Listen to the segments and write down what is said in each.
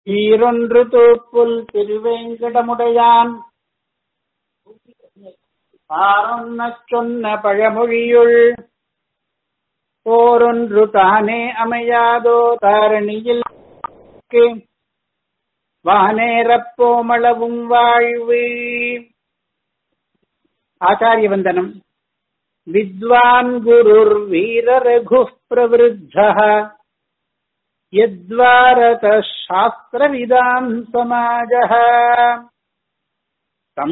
ஈரொன்று தூப்புல் திருவேங்கடமுடையான் பாரொன்னச் சொன்ன பழமொழியுள் போரொன்று தானே அமையாதோ தாரணியில் வானேரப்போமளவும் வாழ்வு ஆச்சாரிய வந்தனம் வித்வான் குருர் வீரரகுः பிரவருத்தः यद्वारतः शास्त्रविदाम् समाजः तम्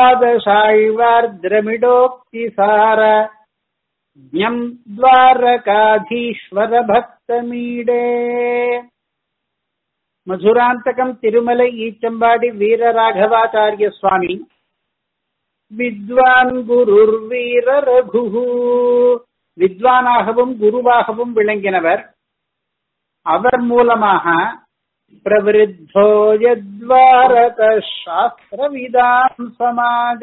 द्वादशाय्वार्द्रमिडोक्तिसार ज्ञम् द्वारकाधीश्वरभक्तमीडे மதுராந்தகம் திருமலை ஈச்சம்பாடி வீரராகவாச்சாரிய சுவாமி வித்வான் குருர் வீர ரகு வித்வானாகவும் குருவாகவும் விளங்கினவர் அவர் மூலமாக பிரவருத்தோ யத்வாரத சாஸ்திரவிதாம் சமாஜ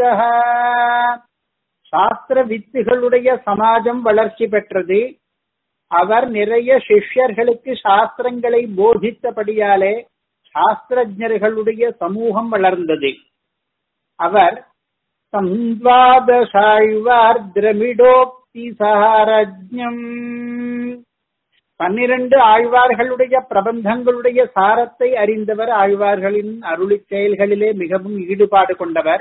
சாஸ்திர வித்துகளுடைய சமாஜம் வளர்ச்சி பெற்றது அவர் நிறைய சிஷ்யர்களுக்கு சாஸ்திரங்களை போதித்தபடியாலே சாஸ்திரஜர்களுடைய சமூகம் வளர்ந்தது அவர் சம்வாதசாழ்வார் திரமிடோக்தி சாரஜ்யம் பன்னிரண்டு ஆழ்வார்களுடைய பிரபந்தங்களுடைய சாரத்தை அறிந்தவர் ஆழ்வார்களின் அருளி செயல்களிலே மிகவும் ஈடுபாடு கொண்டவர்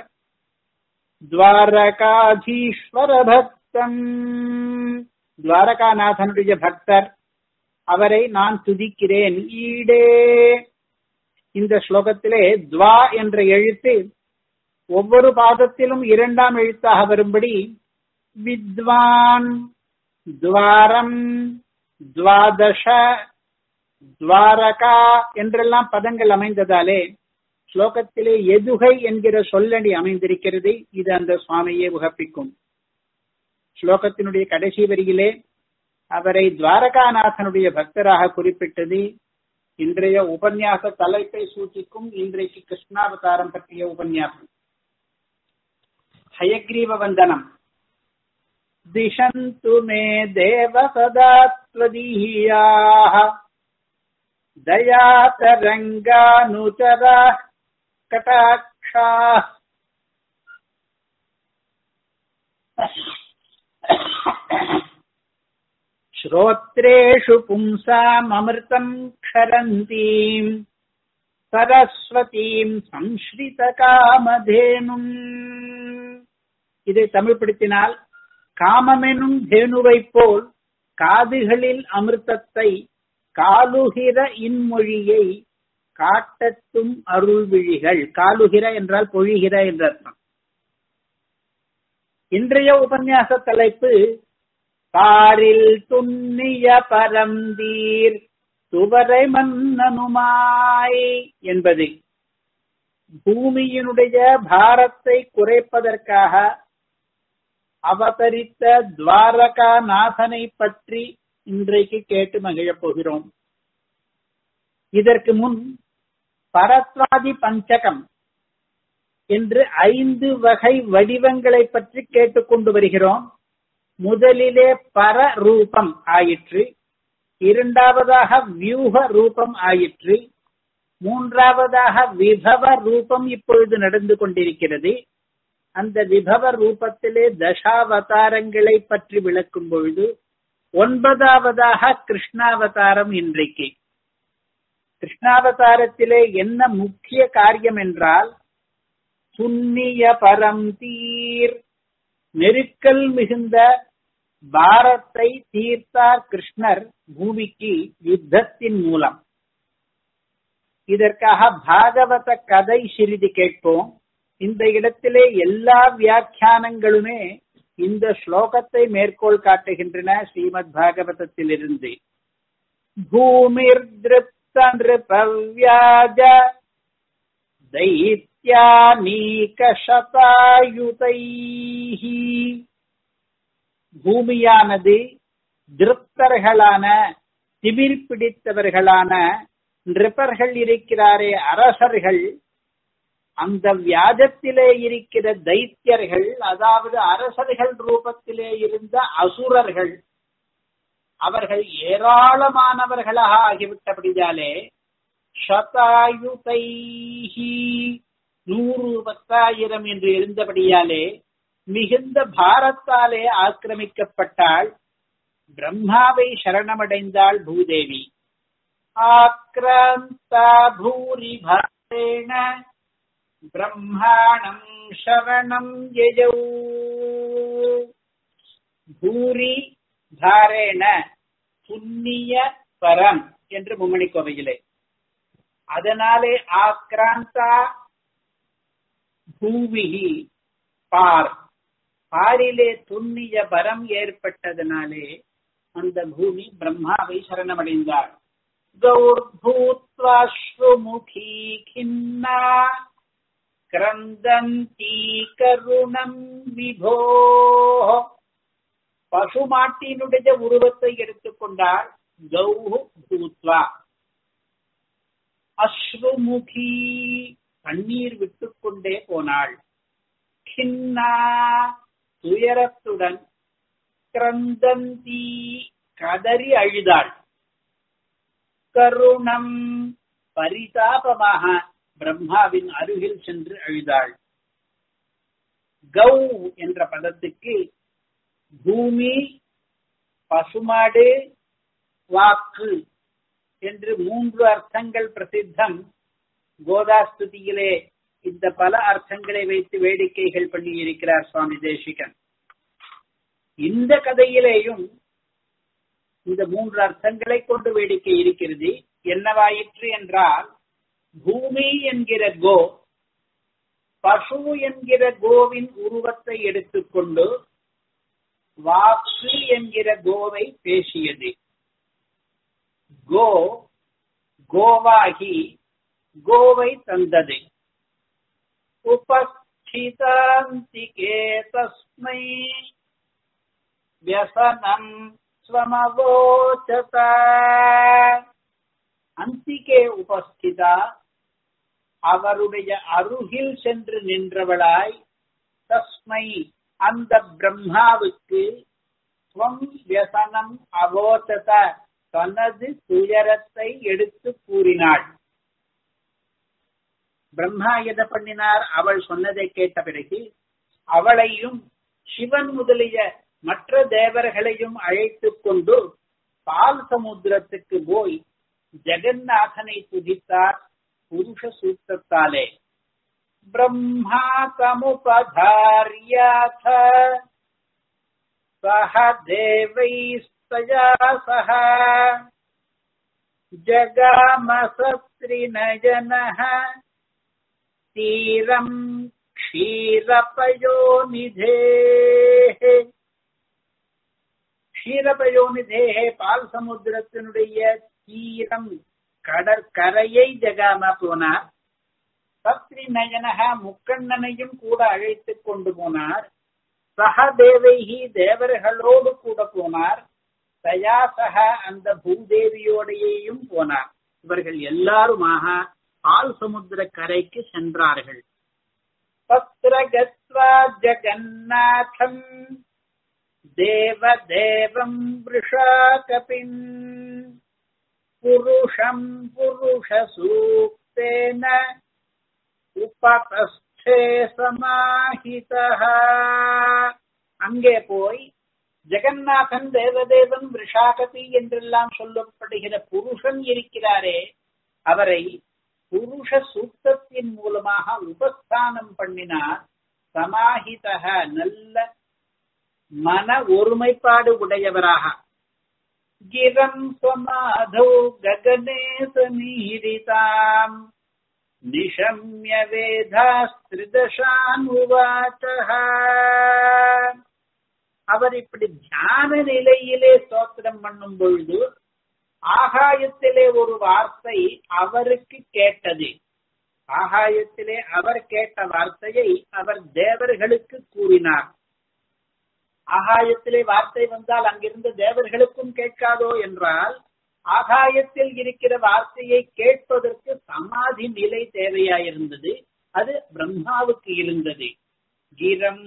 துவாரகாதீஸ்வர பக்தம் துவாரகாநாதனுடைய பக்தர் அவரை நான் துதிக்கிறேன் ஈடே இந்த ஸ்லோகத்திலே துவா என்ற எழுத்து ஒவ்வொரு பாதத்திலும் இரண்டாம் எழுத்தாக வரும்படி வித்வான் துவாரம் துவாதச துவாரகா என்றெல்லாம் பதங்கள் அமைந்ததாலே ஸ்லோகத்திலே எதுகை என்கிற சொல்லடி அமைந்திருக்கிறது இது அந்த சுவாமியை உகப்பிக்கும் ஸ்லோகத்தினுடைய கடைசி வரியிலே அவரை துவாரகாநாதனுடைய பக்தராக குறிப்பிட்டது இன்றைய உபன்யாச தலைப்பை சூச்சிக்கும் இன்றைக்கு கிருஷ்ணாவதாரம் பற்றிய உபன்யாசம் ஹயக்ரீவ வந்தனம் दिशन्तु मे देव सदा त्वदीयाः दयातरङ्गानुचराः कटाक्षाः श्रोत्रेषु पुंसाममृतम् क्षरन्तीम् सरस्वतीम् संश्रितकामधेनुम् இதை தமிழ்படுத்தினால் காமமெனும் தேனுவை போல் காதுகளில் அமிர்தத்தை காலுகிற இன்மொழியை காட்டத்தும் அருள்விழிகள் காலுகிற என்றால் பொழிகிற என்ற அர்த்தம் இன்றைய உபன்யாச தலைப்பு பாரில் துண்ணிய பரந்தீர் துவரை மன்னனுமாய் என்பது பூமியினுடைய பாரத்தை குறைப்பதற்காக அவதரித்த துவாரகா நாதனை பற்றி இன்றைக்கு கேட்டு மகிழப் போகிறோம் இதற்கு முன் பரத்வாதி பஞ்சகம் என்று ஐந்து வகை வடிவங்களை பற்றி கேட்டுக்கொண்டு வருகிறோம் முதலிலே பர ரூபம் ஆயிற்று இரண்டாவதாக வியூக ரூபம் ஆயிற்று மூன்றாவதாக விபவ ரூபம் இப்பொழுது நடந்து கொண்டிருக்கிறது அந்த விபவ ரூபத்திலே தசாவதாரங்களை பற்றி விளக்கும் பொழுது ஒன்பதாவதாக கிருஷ்ணாவதாரம் இன்றைக்கு கிருஷ்ணாவதாரத்திலே என்ன முக்கிய காரியம் என்றால் புண்ணிய பரந்தீர் நெருக்கல் மிகுந்த பாரத்தை தீர்த்தார் கிருஷ்ணர் பூமிக்கு யுத்தத்தின் மூலம் இதற்காக பாகவத கதை சிறிது கேட்போம் இந்த இடத்திலே எல்லா வியாக்கியானங்களுமே இந்த ஸ்லோகத்தை மேற்கோள் காட்டுகின்றன ஸ்ரீமத் பாகவதத்திலிருந்து பூமிர் திருப்த நிருபவ்யாஜ தைத்யானீகசதாயுதைஹி பூமியானது திருப்தர்களான திமிர் பிடித்தவர்களான நிருப்பர்கள் இருக்கிறாரே அரசர்கள் அந்த வியாஜத்திலே இருக்கிற தைத்தியர்கள் அதாவது அரசர்கள் ரூபத்திலே இருந்த அசுரர்கள் அவர்கள் ஏராளமானவர்களாக ஆகிவிட்டபடியாலே சதாயுதைஹி நூறு பத்தாயிரம் என்று இருந்தபடியாலே மிகுந்த பாரத்தாலே ஆக்கிரமிக்கப்பட்டாள் பிரம்மாவை சரணமடைந்தாள் பூதேவி ஆக்ராந்தா பூரி பாரேண பிரம்மாணம் சரணம் யஜௌ பூரி தாரேண புண்ணிய பரம் என்று மும்மணி கோவையிலே அதனாலே ஆக்ராந்தா பூவிகி பார் பாரிலே துண்ணிய பரம் ஏற்பட்டதனாலே அந்த பூமி பிரம்மாவை சரணமடைந்தார் கௌர்பூத்வாஸ்ருமுகி கின்னா கிரந்தந்தி கருணம் விபோ பசுமாட்டினுடைய உருவத்தை எடுத்துக்கொண்டால் கௌஹு பூத்வா அஸ்ருமுகி கண்ணீர் விட்டுக்கொண்டே போனாள் கின்னா துயரத்துடன் கிரந்தந்தி கதறி அழுதாள் கருணம் பரிதாபமாக பிரம்மாவின் அருகில் சென்று அழுதாள் கௌ என்ற பதத்துக்கு பூமி பசுமாடு வாக்கு என்று மூன்று அர்த்தங்கள் பிரசித்தம் கோதாஸ்துதியிலே இந்த பல அர்த்தங்களை வைத்து வேடிக்கைகள் பண்ணி இருக்கிறார் சுவாமி தேசிகன் இந்த கதையிலேயும் இந்த மூன்று அர்த்தங்களை கொண்டு வேடிக்கை இருக்கிறது என்னவாயிற்று என்றால் பூமி என்கிற கோ பசு என்கிற கோவின் உருவத்தை எடுத்துக்கொண்டு வாக்கு என்கிற கோவை பேசியது கோ கோவாகி கோவை தந்தது உபஸ்திதாந்திகே தஸ்மை வியசனம் ஸ்வமவோச்சத அந்திகே உபஸ்திதா அவருடைய அருகில் சென்று நின்றவளாய் தஸ்மை அந்த பிரம்மாவுக்கு ஸ்வம் வியசனம் அவோச்சத தனது துயரத்தை எடுத்து கூறினாள் பிரம்மா எதை பண்ணினார் அவள் சொன்னதை கேட்ட பிறகு அவளையும் சிவன் முதலிய மற்ற தேவர்களையும் அழைத்துக் கொண்டு பால் சமுத்திரத்துக்கு போய் ஜெகநாதனை துதித்தார் புருஷ சூத்திரத்தாலே பிரம்மா தமுபதாரியாத சக தேவைஸ்தயா சக ஜகாமசத்ரிநயனः தீரம் க்ஷீரபயோநிதேः க்ஷீரபயோநிதேः பால் சமுத்திரத்தினுடைய தீரம் கடற்கரையை ஜகாம போனார் சத்ரி நயனக முக்கண்ணனையும் கூட அழைத்துக் கொண்டு போனார் சக தேவைகி தேவர்களோடு கூட போனார் தயாசக அந்த பூதேவியோடையும் போனார் இவர்கள் எல்லாருமாக பால் சமுத்திர கரைக்கு சென்றார்கள் தத்ர கத்வா ஜகநாதம் தேவ தேவம் விருஷா கபின் புருஷம் புருஷ சூக்தேன உபதஸ்தே சமாஹிதः அங்கே போய் ஜெகநாதன் தேவதேவன் விஷாகதி என்றெல்லாம் சொல்லப்படுகிற புருஷன் இருக்கிறாரே அவரை புருஷ சூக்தத்தின் மூலமாக உபஸ்தானம் பண்ணினார் சமாஹிதக நல்ல மன ஒருமைப்பாடு உடையவராக கிரம் சமாதௌ ககனே சமீரிதாம் நிஷம்ய வேதாஸ்திரிதசானுவாச்சः அவர் இப்படி தியான நிலையிலே ஸ்தோத்திரம் பண்ணும் பொழுது ஆகாயத்திலே ஒரு வார்த்தை அவருக்கு கேட்டது ஆகாயத்திலே அவர் கேட்ட வார்த்தையை அவர் தேவர்களுக்கு கூறினார் ஆகாயத்திலே வார்த்தை வந்தால் அங்கிருந்த தேவர்களுக்கும் கேட்காதோ என்றால் ஆகாயத்தில் இருக்கிற வார்த்தையை கேட்பதற்கு சமாதி நிலை தேவையாயிருந்தது அது பிரம்மாவுக்கு இருந்தது கிரம்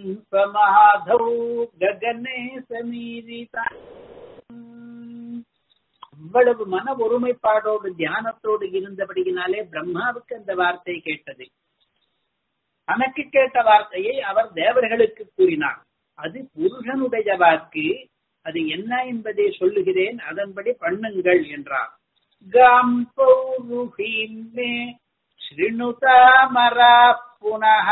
சமாதௌ ககனே சமீரிதா இவ்வளவு மன ஒருமைப்பாடோடு தியானத்தோடு இருந்தபடியினாலே பிரம்மாவுக்கு அந்த வார்த்தை கேட்டது தனக்கு கேட்ட வார்த்தையை அவர் தேவர்களுக்கு கூறினார் அது புருஷனுடைய வாக்கு அது என்ன என்பதை சொல்லுகிறேன் அதன்படி பண்ணுங்கள் என்றார் காம் பௌருஹீமே ஸ்ருணுதாமரா புனः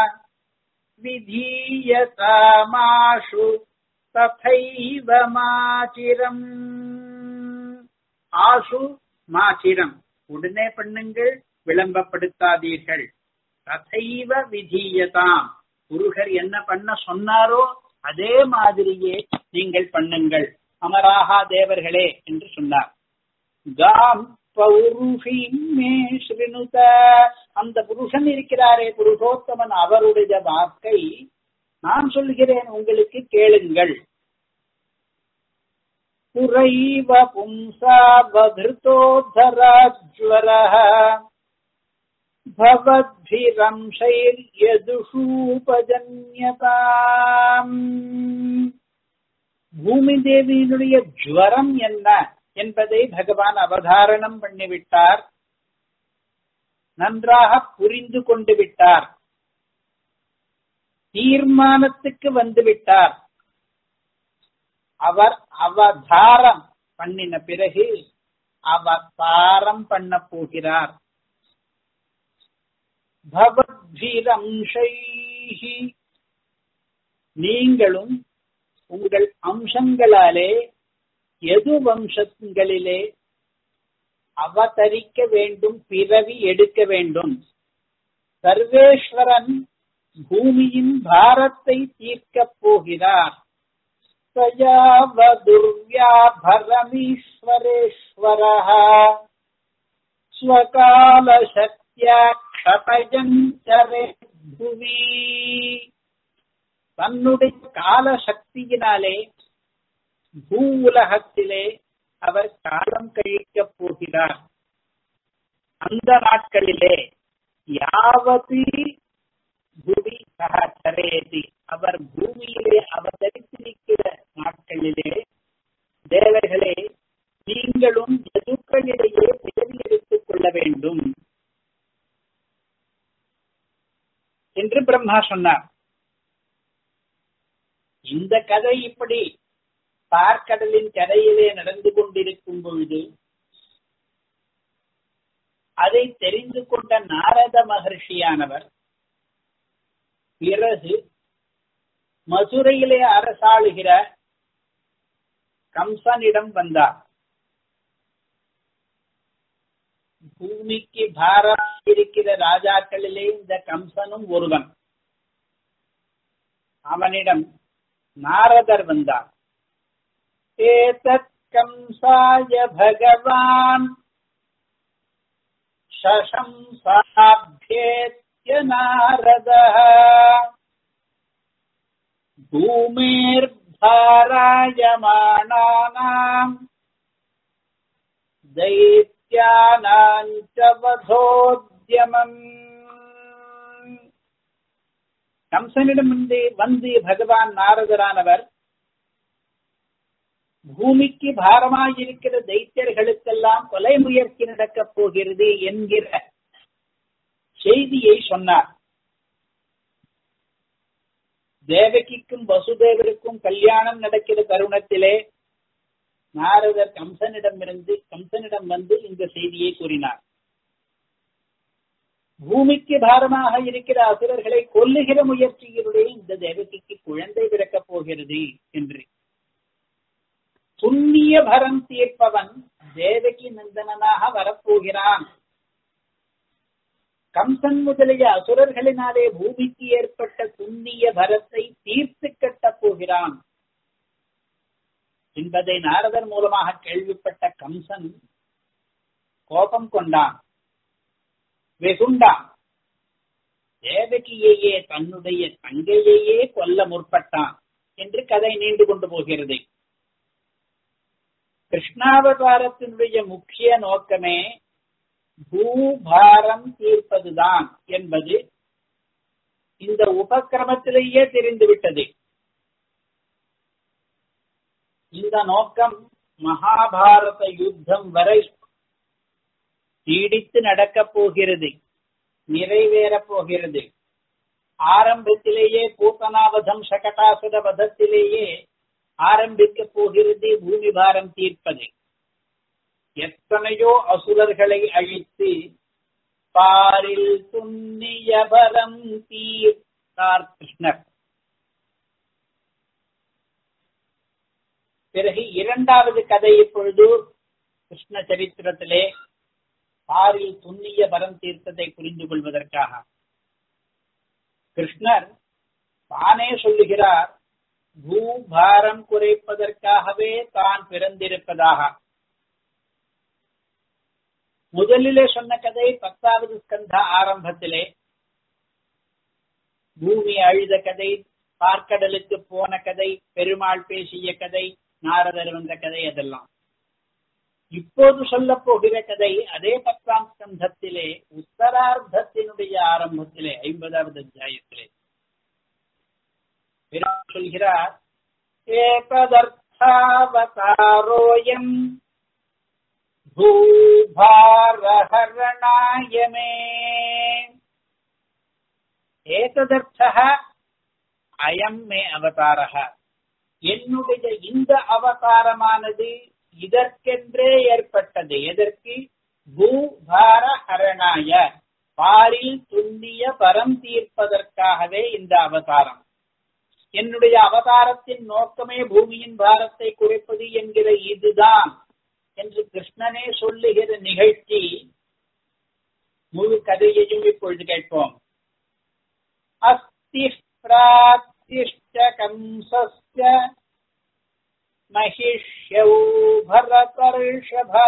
விதீயதாமாஷு ததைவ மாச்சிரம் ஆசு மாச்சிரம் உடனே பண்ணுங்கள் விளம்பப்படுத்தாதீர்கள் ததைவ விதீயதாம் புருஷர் என்ன பண்ண சொன்னாரோ அதே மாதிரியே நீங்கள் பண்ணுங்கள் அமராகா தேவர்களே என்று சொன்னார் காம் பௌருஷிமே ஸ்ருணுத அந்த புருஷன் இருக்கிறாரே புருஷோத்தமன் அவருடைய வாக்கை நான் சொல்கிறேன் உங்களுக்கு கேளுங்கள் புரைவ பும்சா பகிருத்தோத்தராஜ்வரः பவத்பிரம்சைர்யதுஷூபஜன்யதாம் பூமி தேவியினுடைய ஜுவரம் என்ன என்பதை பகவான் அவதாரணம் பண்ணிவிட்டார் நன்றாக புரிந்து கொண்டு விட்டார் தீர்மானத்துக்கு வந்து விட்டார் அவர் அவதாரம் பண்ணின பிறகு அவதாரம் பண்ண போகிறார் பவத்பிரம்சைஹி நீங்களும் உங்கள் அம்சங்களாலே எது வம்சங்களிலே அவதரிக்க வேண்டும் பிறவி எடுக்க வேண்டும் சர்வேஸ்வரன் பூமியின் பாரத்தை தீர்க்கப் போகிறார் சயாவதுர்வியாபரமீஸ்வரேஸ்வரः ஸ்வகாலசக்தியா க்ஷபயஞ்சரே புவி தன்னுடைய கால சக்தியினாலே பூ உலகத்திலே அவர் காலம் கழிக்கப் போகிறார் அந்த நாட்களிலே யாவது புவி சரேதி அவர் பூமியிலே அவதரித்திருக்கிற நாட்களிலே தேவர்களே நீங்களும் எதுக்களிடையே பிறவி எடுத்துக் கொள்ள வேண்டும் என்று பிரம்மா சொன்னார் இந்த கதை இப்படி பார்க்கடலின் கரையிலே நடந்து கொண்டிருக்கும் பொழுது அதை தெரிந்து கொண்ட நாரத மகர்ஷியானவர் பிறகு மதுரையிலே அரசாளுகிற கம்சனிடம் வந்தார் பூமிக்கு பாரம் இருக்கிற ராஜாக்களிலே இந்த கம்சனும் ஒருவன் அவனிடம் நாரதர் வந்தார் ஏதத் கம்சாய பகவான் शशंसाभ्येत्य नारदः भूमेर्भारायमाणानाम् दैत्यानाम् च वधोद्यमम् கம்சனிடம் வந்து வந்து பகவான் நாரதரானவர் பூமிக்கு பாரமாயிருக்கிற தைத்தியர்களுக்கெல்லாம் கொலை முயற்சி நடக்கப் போகிறது என்கிற செய்தியை சொன்னார் தேவகிக்கும் வசுதேவருக்கும் கல்யாணம் நடக்கிற தருணத்திலே நாரதர் கம்சனிடமிருந்து கம்சனிடம் வந்து இந்த செய்தியை கூறினார் பூமிக்கு பாரமாக இருக்கிற அசுரர்களை கொல்லுகிற முயற்சியினுடைய இந்த தேவகிக்கு குழந்தை பிறக்கப் போகிறது என்று புண்ணிய பரம் தீர்ப்பவன் தேவகி நந்தனனாக வரப்போகிறான் கம்சன் முதலிய அசுரர்களினாலே பூமிக்கு ஏற்பட்ட புண்ணிய பரத்தை தீர்த்து கட்டப் போகிறான் என்பதை நாரதர் மூலமாக கேள்விப்பட்ட கம்சன் கோபம் கொண்டான் வெகுண்டான் தேவகியையே தன்னுடைய தங்கையையே கொல்ல முற்பட்டான் என்று கதை நீண்டு கொண்டு போகிறது கிருஷ்ணாவதாரத்தினுடைய முக்கிய நோக்கமே பூபாரம் தீர்ப்பதுதான் என்பது இந்த உபக்கிரமத்திலேயே தெரிந்துவிட்டது இந்த நோக்கம் மகாபாரத யுத்தம் வரை நீடித்து நடக்கப் போகிறது நிறைவேறப் போகிறது ஆரம்பத்திலேயே பூத்தனாவதம் சகட்டாசுர வதத்திலேயே ஆரம்பிக்க போகிறது பூமி பாரம் தீர்ப்பது எத்தனையோ அசுரர்களை அழித்து பாரில் துண்ணிய பரம் தீர்த்தார் கிருஷ்ணர் பிறகு இரண்டாவது கதை இப்பொழுது கிருஷ்ண சரித்திரத்திலே பாரில் துண்ணிய பரம் தீர்த்ததை புரிந்து கொள்வதற்காக கிருஷ்ணர் தானே சொல்லுகிறார் பூபாரம் குறைப்பதற்காகவே தான் பிறந்திருப்பதாக முதலிலே சொன்ன கதை பத்தாவது ஸ்கந்த ஆரம்பத்திலே பூமி அழுத கதை பார்க்கடலுக்கு போன கதை பெருமாள் பேசிய கதை நாரதர் வந்த கதை அதெல்லாம் இப்போது சொல்ல போகிற கதை அதே பத்தாம் ஸ்கந்தத்திலே உத்தரார்த்தத்தினுடைய ஆரம்பத்திலே ஐம்பதாவது அத்தியாயத்திலே சொல்கிறார் ஏகதர்த்தாவதாரோயம் भूभारहरणाय मे ஏததர்த்தः அயம் மே அவதாரः என்னுடைய இந்த அவதாரமானது இதற்கென்றே ஏற்பட்டது எதற்கு பூபார ஹரணாய பாரில் துண்ணிய பரம் தீர்ப்பதற்காகவே இந்த அவதாரம் என்னுடைய அவதாரத்தின் நோக்கமே பூமியின் பாரத்தை குறைப்பது என்கிற இதுதான் என்று கிருஷ்ணனே சொல்லுகிற நிகழ்ச்சி முழு கதையையும் இப்பொழுது கேட்போம் அஸ்தி பிராப்திஷ்ட கம்சஸ்ய மகிஷ்யௌ பரதர்ஷபா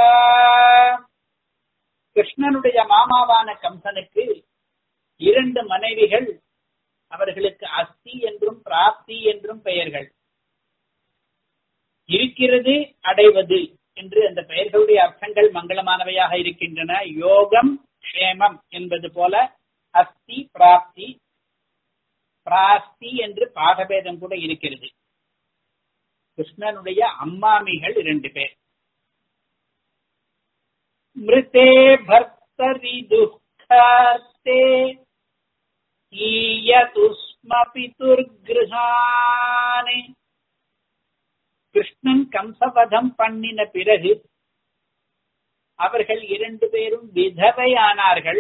கிருஷ்ணனுடைய மாமாவான கம்சனுக்கு இரண்டு மனைவிகள் அவர்களுக்கு அஸ்தி என்றும் பிராப்தி என்றும் பெயர்கள் இருக்கிறது அடைவது என்று அந்த பெயர்களுடைய அர்த்தங்கள் மங்களமானவையாக இருக்கின்றன யோகம் க்ஷேமம் என்பது போல அஸ்தி பிராப்தி பிராஸ்தி என்று பாடபேதம் கூட இருக்கிறது கிருஷ்ணனுடைய அம்மாமிகள் இரண்டு பேர் மிருதே பர்த்தரி துக்கார்த்தே ஈயதுஸ்ம பிதுர்கிருஹானே கிருஷ்ணன் கம்சவதம் பண்ணின பிறகு அவர்கள் இரண்டு பேரும் விதவையானார்கள்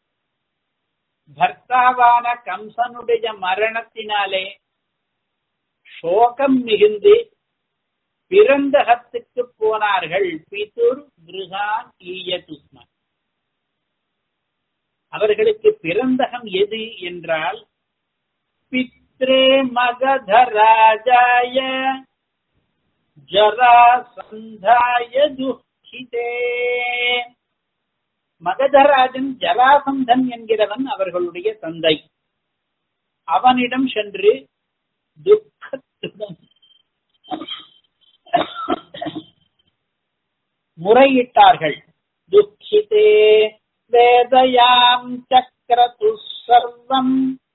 பர்த்தாவான கம்சனுடைய மரணத்தினாலே சோகம் மிகுந்து பிறந்தகத்துக்கு போனார்கள் பிதுர் கிருஹான் ஈயதுஸ்மன் அவர்களுக்கு பிறந்தகம் எது என்றால் பித்ரே மகதராஜாய ஜராசந்தாய துக்கிதே மகதராஜன் ஜராசந்தன் என்கிறவன் அவர்களுடைய தந்தை அவனிடம் சென்று துக்கத்துடன் முறையிட்டார்கள் துக்கிதே வேதயாம் சக்கரது சர்வம்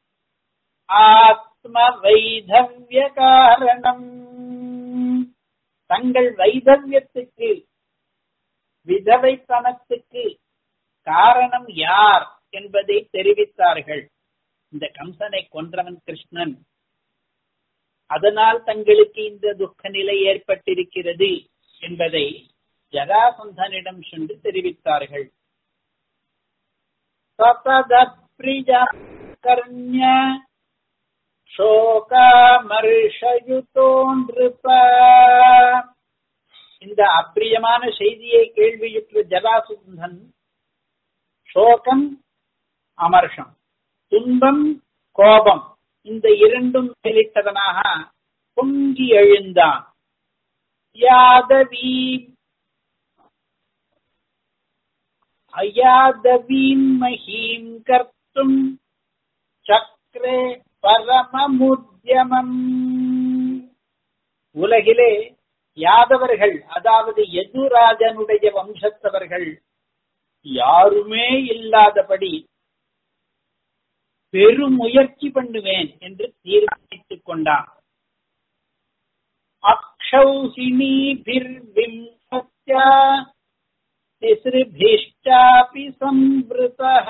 ஆத்ம வைதவ்ய காரணம் தங்கள் வைதவியத்துக்கு விதவைத்தனத்துக்கு காரணம் யார் என்பதை தெரிவித்தார்கள் இந்த கம்சனை கொன்றவன் கிருஷ்ணன் அதனால் தங்களுக்கு இந்த துக்க நிலை ஏற்பட்டிருக்கிறது என்பதை ஜராசந்தனிடம் சென்று தெரிவித்தார்கள் கர்ணிய சோகாமர்ஷயுதோ நிருப இந்த அப்பிரியமான செய்தியை கேள்வியுற்ற ஜராசுந்தன் சோகம் அமர்ஷம் துன்பம் கோபம் இந்த இரண்டும் மேலிட்டவனாக பொங்கி எழுந்தான் யாதவி அயாதவீம் மஹீம் கர்த்தும் சக்ரே பரமமுத்தியமம் உலகிலே யாதவர்கள் அதாவது யதுராஜனுடைய வம்சத்தவர்கள் யாருமே இல்லாதபடி பெருமுயற்சி பண்ணுவேன் என்று தீர்மானித்துக் கொண்டான் अक्षौहिणीभिर्विंशत्या तिसृभिश्चापि संवृतः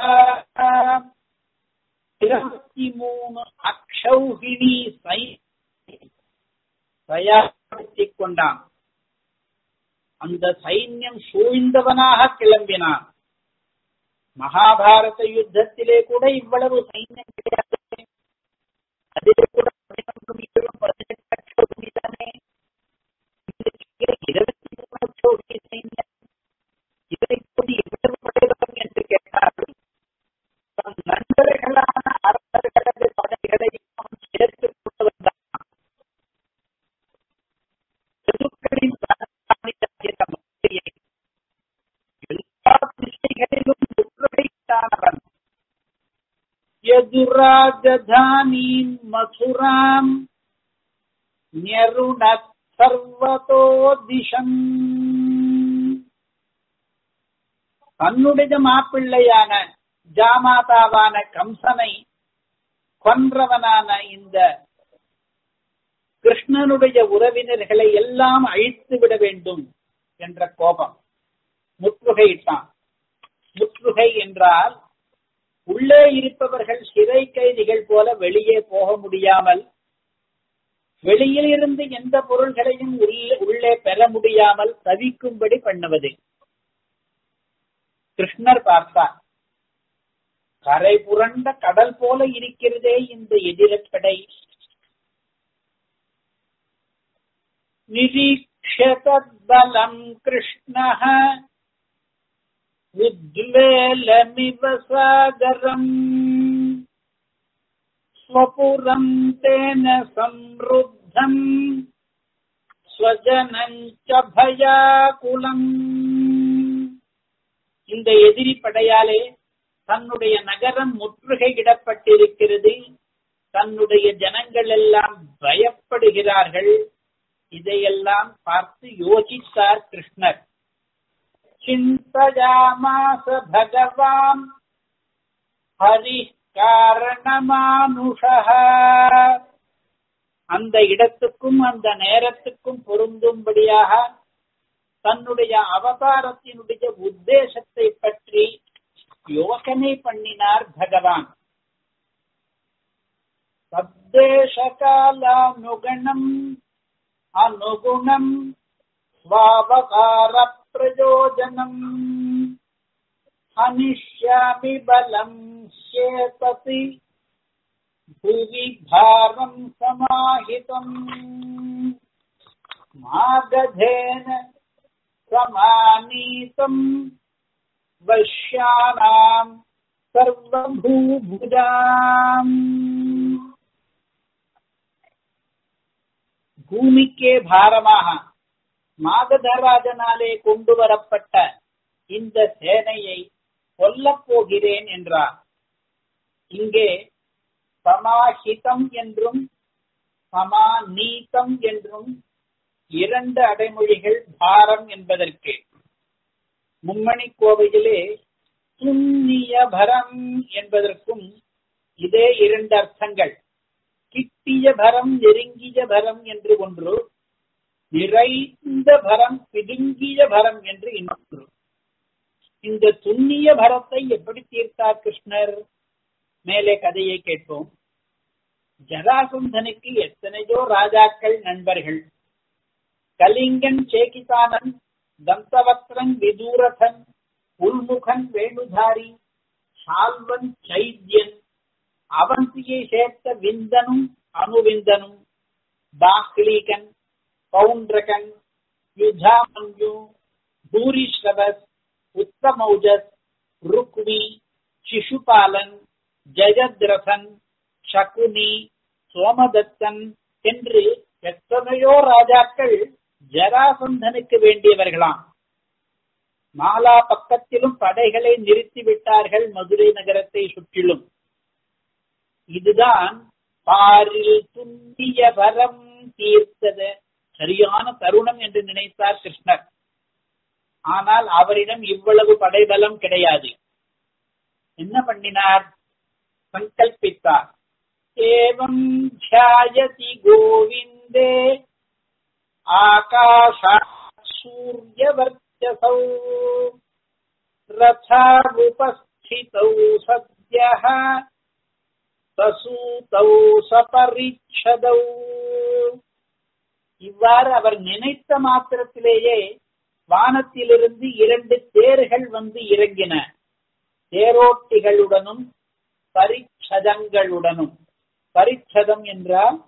இருபத்தி மூணு அக்ஷௌகிணி சை தயார்படுத்திக் கொண்டான் அந்த சைன்யம் சூழ்ந்தவனாக கிளம்பினான் மகாபாரத யுத்தத்திலே கூட இவ்வளவு சைன்யம் கிடையாது அதே கூட பதினொன்று மீட்டரும் பதினெட்டு அக்ஷௌகிணி தானே இருபத்தி மூணு அக்ஷௌகிணி சைன்யம் இதை கொண்டு எவ்வளவு படைபலம் என்று கேட்டார்கள் தன் நண்பர்களான அரசர்களது படைகளை சேர்த்துக் கொண்டு வந்தான் செதுக்களின் எல்லா திசைகளிலும் முற்றுகைத்தானவன் எதுராஜதானீம் மதுராம் ஞருண சர்வதோ திசம் தன்னுடைய மாப்பிள்ளையான ஜாமாதாவான கம்சனை கொன்றவனான இந்த கிருஷ்ணனுடைய உறவினர்களை எல்லாம் அழித்து விட வேண்டும் என்ற கோபம் முற்றுகையிட்டான் முற்றுகை என்றால் உள்ளே இருப்பவர்கள் சிறை கைதிகள் போல வெளியே போக முடியாமல் வெளியில் இருந்து எந்த பொருள்களையும் உள்ளே பெற முடியாமல் தவிக்கும்படி பண்ணுவது கிருஷ்ணர் பார்த்தார் கரை புரண்ட கடல் போல இருக்கிறதே இந்த எதிரப்படை நிரீக்ஷதலம் கிருஷ்ணः உத்வேலமிவ சாகரம் ஸ்வபுரம் தேன சம்ருத்தம் ஸ்வஜனஞ்ச பயாகுலம் இந்த எதிரி படையாலே தன்னுடைய நகரம் முற்றுகையிடப்பட்டிருக்கிறது தன்னுடைய ஜனங்கள் எல்லாம் பயப்படுகிறார்கள் இதையெல்லாம் பார்த்து யோசித்தார் கிருஷ்ணர் சிந்தயாமாச பகவான் ஹரி காரணமானுஷ அந்த இடத்துக்கும் அந்த நேரத்துக்கும் பொருந்தும்படியாக தன்னுடைய அவதாரத்தினுடைய உத்தேசத்தை பற்றி யோசனை பண்ணினார் பகவான் சத்தேசகாலானுகணம் அனுகுணம் ஸ்வாவகார பிரயோஜனம் அனிஷ்யாமி பலம் சேதசி புவி பாரம் சமாஹிதம் மாகதேன சமானீதம் வஷ்யானாம் சர்வபூபுஜாம் பூமிக்கே பாரமாக மாகதராஜனாலே கொண்டு வரப்பட்ட இந்த சேனையை கொல்லப் போகிறேன் என்றார் இங்கே சமாஹிதம் என்றும் சமாநீதம் என்றும் இரண்டு அடைமொழிகள் பாரம் என்பதற்கு மும்மணி கோவையிலே துண்ணிய பரம் என்பதற்கும் இதே இரண்டு அர்த்தங்கள் கிட்டிய பரம் நெருங்கிய பரம் என்று ஒன்று நிறைந்த பரம் பிடுங்கிய பரம் என்று இன்னொன்று இந்த துண்ணிய பரத்தை எப்படி தீர்த்தார் கிருஷ்ணர் மேலே கதையை கேட்போம் ஜராசந்தனுக்கு எத்தனையோ ராஜாக்கள் நண்பர்கள் கலிங்கன் சேகிதானன் தந்தவக்ரன் விதூரதன் உள்முகன் வேணுதாரி சால்வன் சைத்யன் அவந்தியை சேர்த்த விந்தனும் அணுவிந்தனும் பாக்லீகன் பவுண்டரகன் யுதாமன்யு பூரிஸ்ரவஸ் உத்தமௌஜஸ் ருக்மி சிசுபாலன் ஜெயத்ரதன் சகுனி சோமதத்தன் என்று எத்தனையோ ராஜாக்கள் ஜராசந்தனுக்கு வேண்டியவர்களாம் மாலா பக்கத்திலும் படைகளை நிறுத்திவிட்டார்கள் மதுரை நகரத்தை சுற்றிலும் இதுதான் பாரில் துண்டிய வரம் தீர்த்தது சரியான தருணம் என்று நினைத்தார் கிருஷ்ணர் ஆனால் அவரிடம் இவ்வளவு படைபலம் கிடையாது என்ன பண்ணினார் சங்கல்பித்தார் ஏவம் தியாயதி கோவிந்தே आकाशात् सूर्यवर्चसौ रथावुपस्थितौ सद्यः சசூதௌ சபரிச்சதௌ இவ்வாறு அவர் நினைத்த மாத்திரத்திலேயே வானத்திலிருந்து இரண்டு தேர்கள் வந்து இறங்கின தேரோட்டிகளுடனும் பரிச்சதங்களுடனும் பரிச்சதம் என்றால்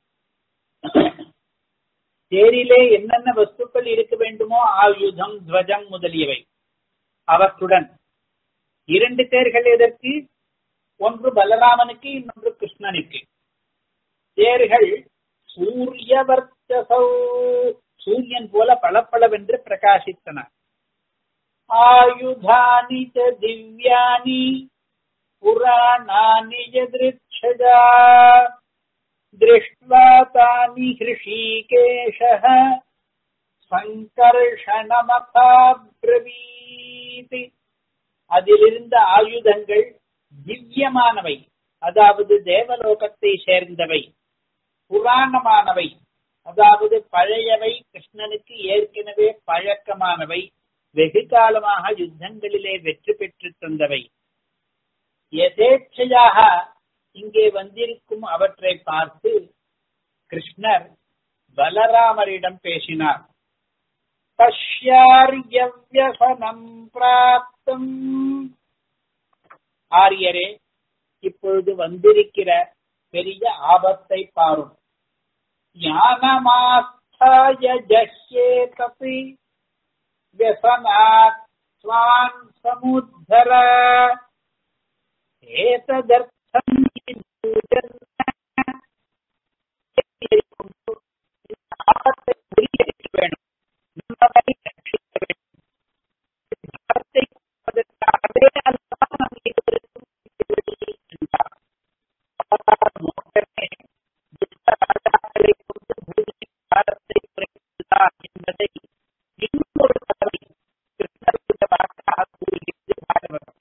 தேரிலே என்னென்ன வஸ்துக்கள் இருக்க வேண்டுமோ ஆயுதம் துவஜம் முதலியவை அவற்றுடன் இரண்டு தேர்கள் எதற்கு ஒன்று பலராமனுக்கு இன்னொன்று கிருஷ்ணனுக்கு தேர்கள் சூரியவர்த்தசௌ சூரியன் போல பளபளவென்று பிரகாசித்தன ஆயுதானி ச திவ்யானி புராணானி யதிருட்சஜா दृष्ट्वा तानि हृषीकेशः சங்கர்ஷணமதாப்ரவீத் அதிலிருந்த ஆயுதங்கள் திவ்யமானவை அதாவது தேவலோகத்தை சேர்ந்தவை புராணமானவை அதாவது பழையவை கிருஷ்ணனுக்கு ஏற்கனவே பழக்கமானவை வெகு காலமாக யுத்தங்களிலே வெற்றி பெற்று தந்தவை எதேச்சையாக இங்கே வந்திருக்கும் அவற்றை பார்த்து கிருஷ்ணர் பலராமரிடம் பேசினார் பஷ்யாரியவியசனம் பிராப்தம் ஆரியரே இப்பொழுது வந்திருக்கிற பெரிய ஆபத்தை பாரும் ஞானமாஸ்தாய ஜஷ்யே கபி व्यसनात् स्वान् समुद्धर एतदर्थम् ஆபத்தை முறியடிக்க வேண்டும் நம்மை ரட்சிக்க வேண்டும் பாரத்தை கொடுப்பதற்காகவே அல்லவா நம் இருவருக்கும் என்றார் அவதார நோக்கமே துஷ்ட ராஜாக்களை கொண்டு பூமியின் பாரத்தை குறைத்துதான் என்பதை இன்னொரு தடவை கிருஷ்ணருடைய கூறுகிறது பாகவதம்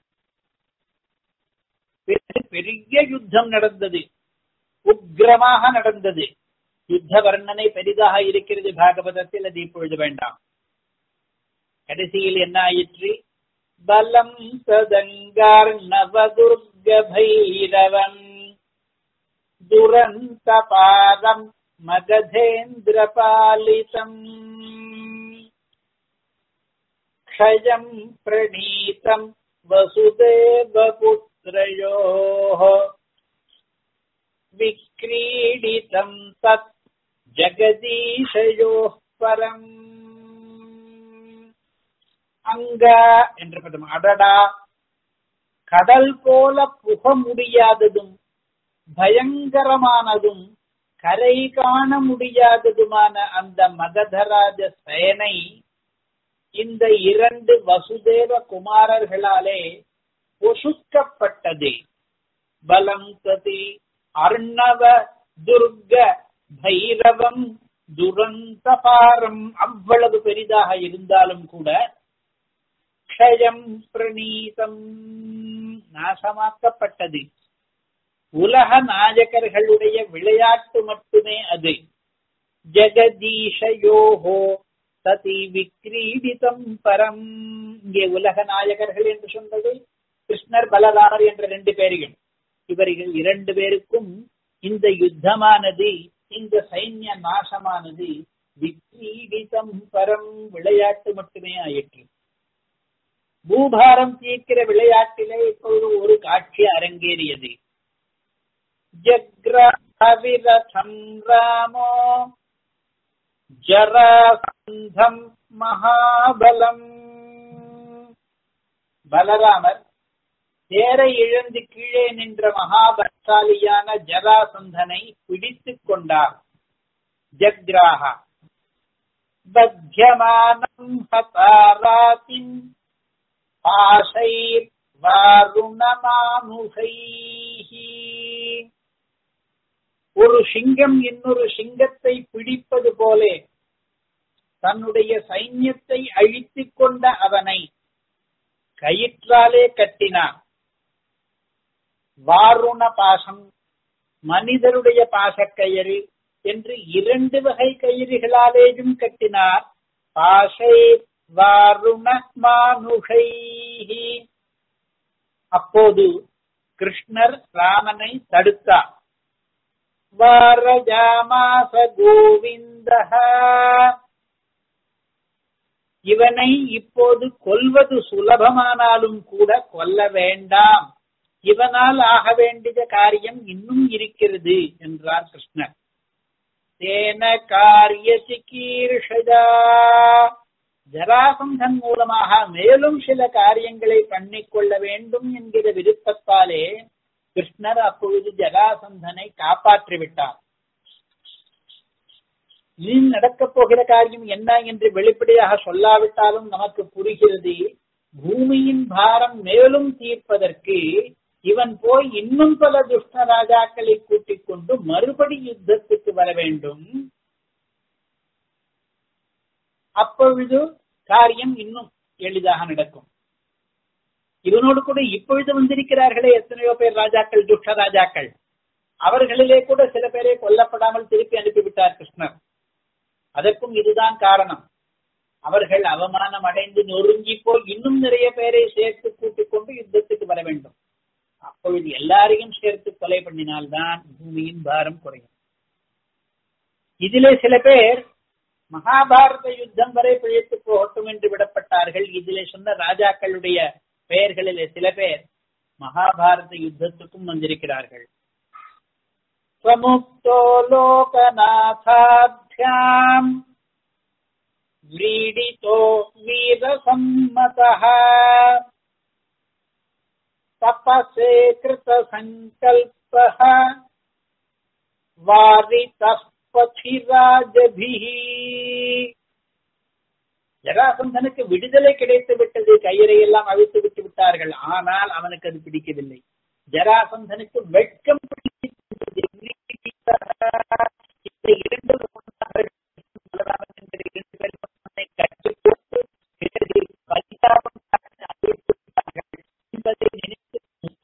பெரிய யுத்தம் நடந்தது உக்ரமாக நடந்தது யுத்த வர்ணனை பெரிதாக இருக்கிறது பாகவதத்தில் அது இப்பொழுது வேண்டாம் கடைசியில் என்ன ஆயிற்று பலம் சதங்கார் நவதுர்க பைரவன் துரந்த பாதம் மகதேந்திர பாலிதம் क्षयम् प्रणीतम् वसुदेवपुत्रयोः विक्रीडितम् तत् ஜெகதீஷயோः பரம் அங்க என்ற பதம் அடடா கடல் போல புக முடியாததும் பயங்கரமானதும் கரை காண முடியாததுமான அந்த மகதராஜ சேனை இந்த இரண்டு வசுதேவ குமாரர்களாலே பொசுக்கப்பட்டது பலம் கதி அர்ணவ துர்க பைரவம் துரந்தபாரம் அவ்வளவு பெரிதாக இருந்தாலும் கூட க்ஷயம் பிரணீதம் நாசமாக்கப்பட்டது உலக நாயகர்களுடைய விளையாட்டு மட்டுமே அது ஜெகதீஷயோஹோ சதி விக்ரீடிதம் பரம் இங்கே உலக நாயகர்கள் என்று சொன்னது கிருஷ்ணர் பலராமர் என்ற ரெண்டு பேரையும் இவர்கள் இரண்டு பேருக்கும் இந்த யுத்தமானது இந்த சைன்ய நாசமானது விக்ரீடிதம் பரம் விளையாட்டு மட்டுமே ஆயிற்று பூபாரம் தீர்க்கிற விளையாட்டிலே இப்பொழுது ஒரு காட்சி அரங்கேறியது ஜக்ரவிரதம் ராமோ ஜராசந்தம் மகாபலம் பலராமர் தேரை இழந்து கீழே நின்ற மகாபலசாலியான ஜராசந்தனை பிடித்துக் கொண்டார் ஜக்ராக பத்தியமானம் ஹதாராத்தின் பாசைர் வாருணமானுகைஹி ஒரு சிங்கம் இன்னொரு சிங்கத்தை பிடிப்பது போலே தன்னுடைய சைன்யத்தை அழித்துக் கொண்ட அவனை கயிற்றாலே கட்டினான் வாருண பாசம் மனிதருடைய பாசக்கயிறு என்று இரண்டு வகை கயிறுகளாலேயும் கட்டினார் பாஷை வாருண மானுஷை அப்போது கிருஷ்ணர் ராமனை தடுத்தார் வாரஜாமாச கோவிந்தஹ இவனை இப்போது கொல்வது சுலபமானாலும் கூட கொல்ல வேண்டாம் இவனால் ஆக வேண்டிய காரியம் இன்னும் இருக்கிறது என்றார் கிருஷ்ணர் தேன காரிய சிக்கீர்ஷதா ஜராசந்தன் மூலமாக மேலும் சில காரியங்களை பண்ணிக்கொள்ள வேண்டும் என்கிற விருப்பத்தாலே கிருஷ்ணர் அப்பொழுது ஜராசந்தனை காப்பாற்றிவிட்டார் இனி நடக்கப் போகிற காரியம் என்ன என்று வெளிப்படையாக சொல்லாவிட்டாலும் நமக்கு புரிகிறது பூமியின் பாரம் மேலும் தீர்ப்பதற்கு இவன் போய் இன்னும் பல துஷ்ட ராஜாக்களை கூட்டிக் கொண்டு மறுபடி யுத்தத்துக்கு வர வேண்டும் அப்பொழுது காரியம் இன்னும் எளிதாக நடக்கும் இவனோடு கூட இப்பொழுது வந்திருக்கிறார்களே எத்தனையோ பேர் ராஜாக்கள் துஷ்ட ராஜாக்கள் அவர்களிலே கூட சில பேரை கொல்லப்படாமல் திருப்பி அனுப்பிவிட்டார் கிருஷ்ணர் அதற்கும் இதுதான் காரணம் அவர்கள் அவமானம் அடைந்து நொறுங்கி போய் இன்னும் நிறைய பேரை சேர்த்து கூட்டிக் கொண்டு யுத்தத்துக்கு வர வேண்டும் அப்பொழுது எல்லாரையும் சேர்த்து கொலை பண்ணினால்தான் பூமியின் பாரம் குறையும் இதிலே சில பேர் மகாபாரத யுத்தம் வரை பிழைத்து போகட்டும் என்று விடப்பட்டார்கள் இதிலே சொன்ன ராஜாக்களுடைய பெயர்களிலே சில பேர் மகாபாரத யுத்தத்துக்கும் வந்திருக்கிறார்கள் சமுக்தோ லோகநாதாபியாம் व्रीडितो वीरसम्मतः तपसे कृतसङ्कल्पः वारितः पथिराजभिः ஜராசந்தனுக்கு விடுதலை கிடைத்து விட்டது கயிறை எல்லாம் அவிழ்த்து விட்டு விட்டார்கள் ஆனால் அவனுக்கு அது பிடிக்கவில்லை ஜராசந்தனுக்கு வெட்கம் பிடித்தது இந்த இரண்டு கட்டுப்போட்டு பிறகு பரிதாபம் என்பதை நினைத்து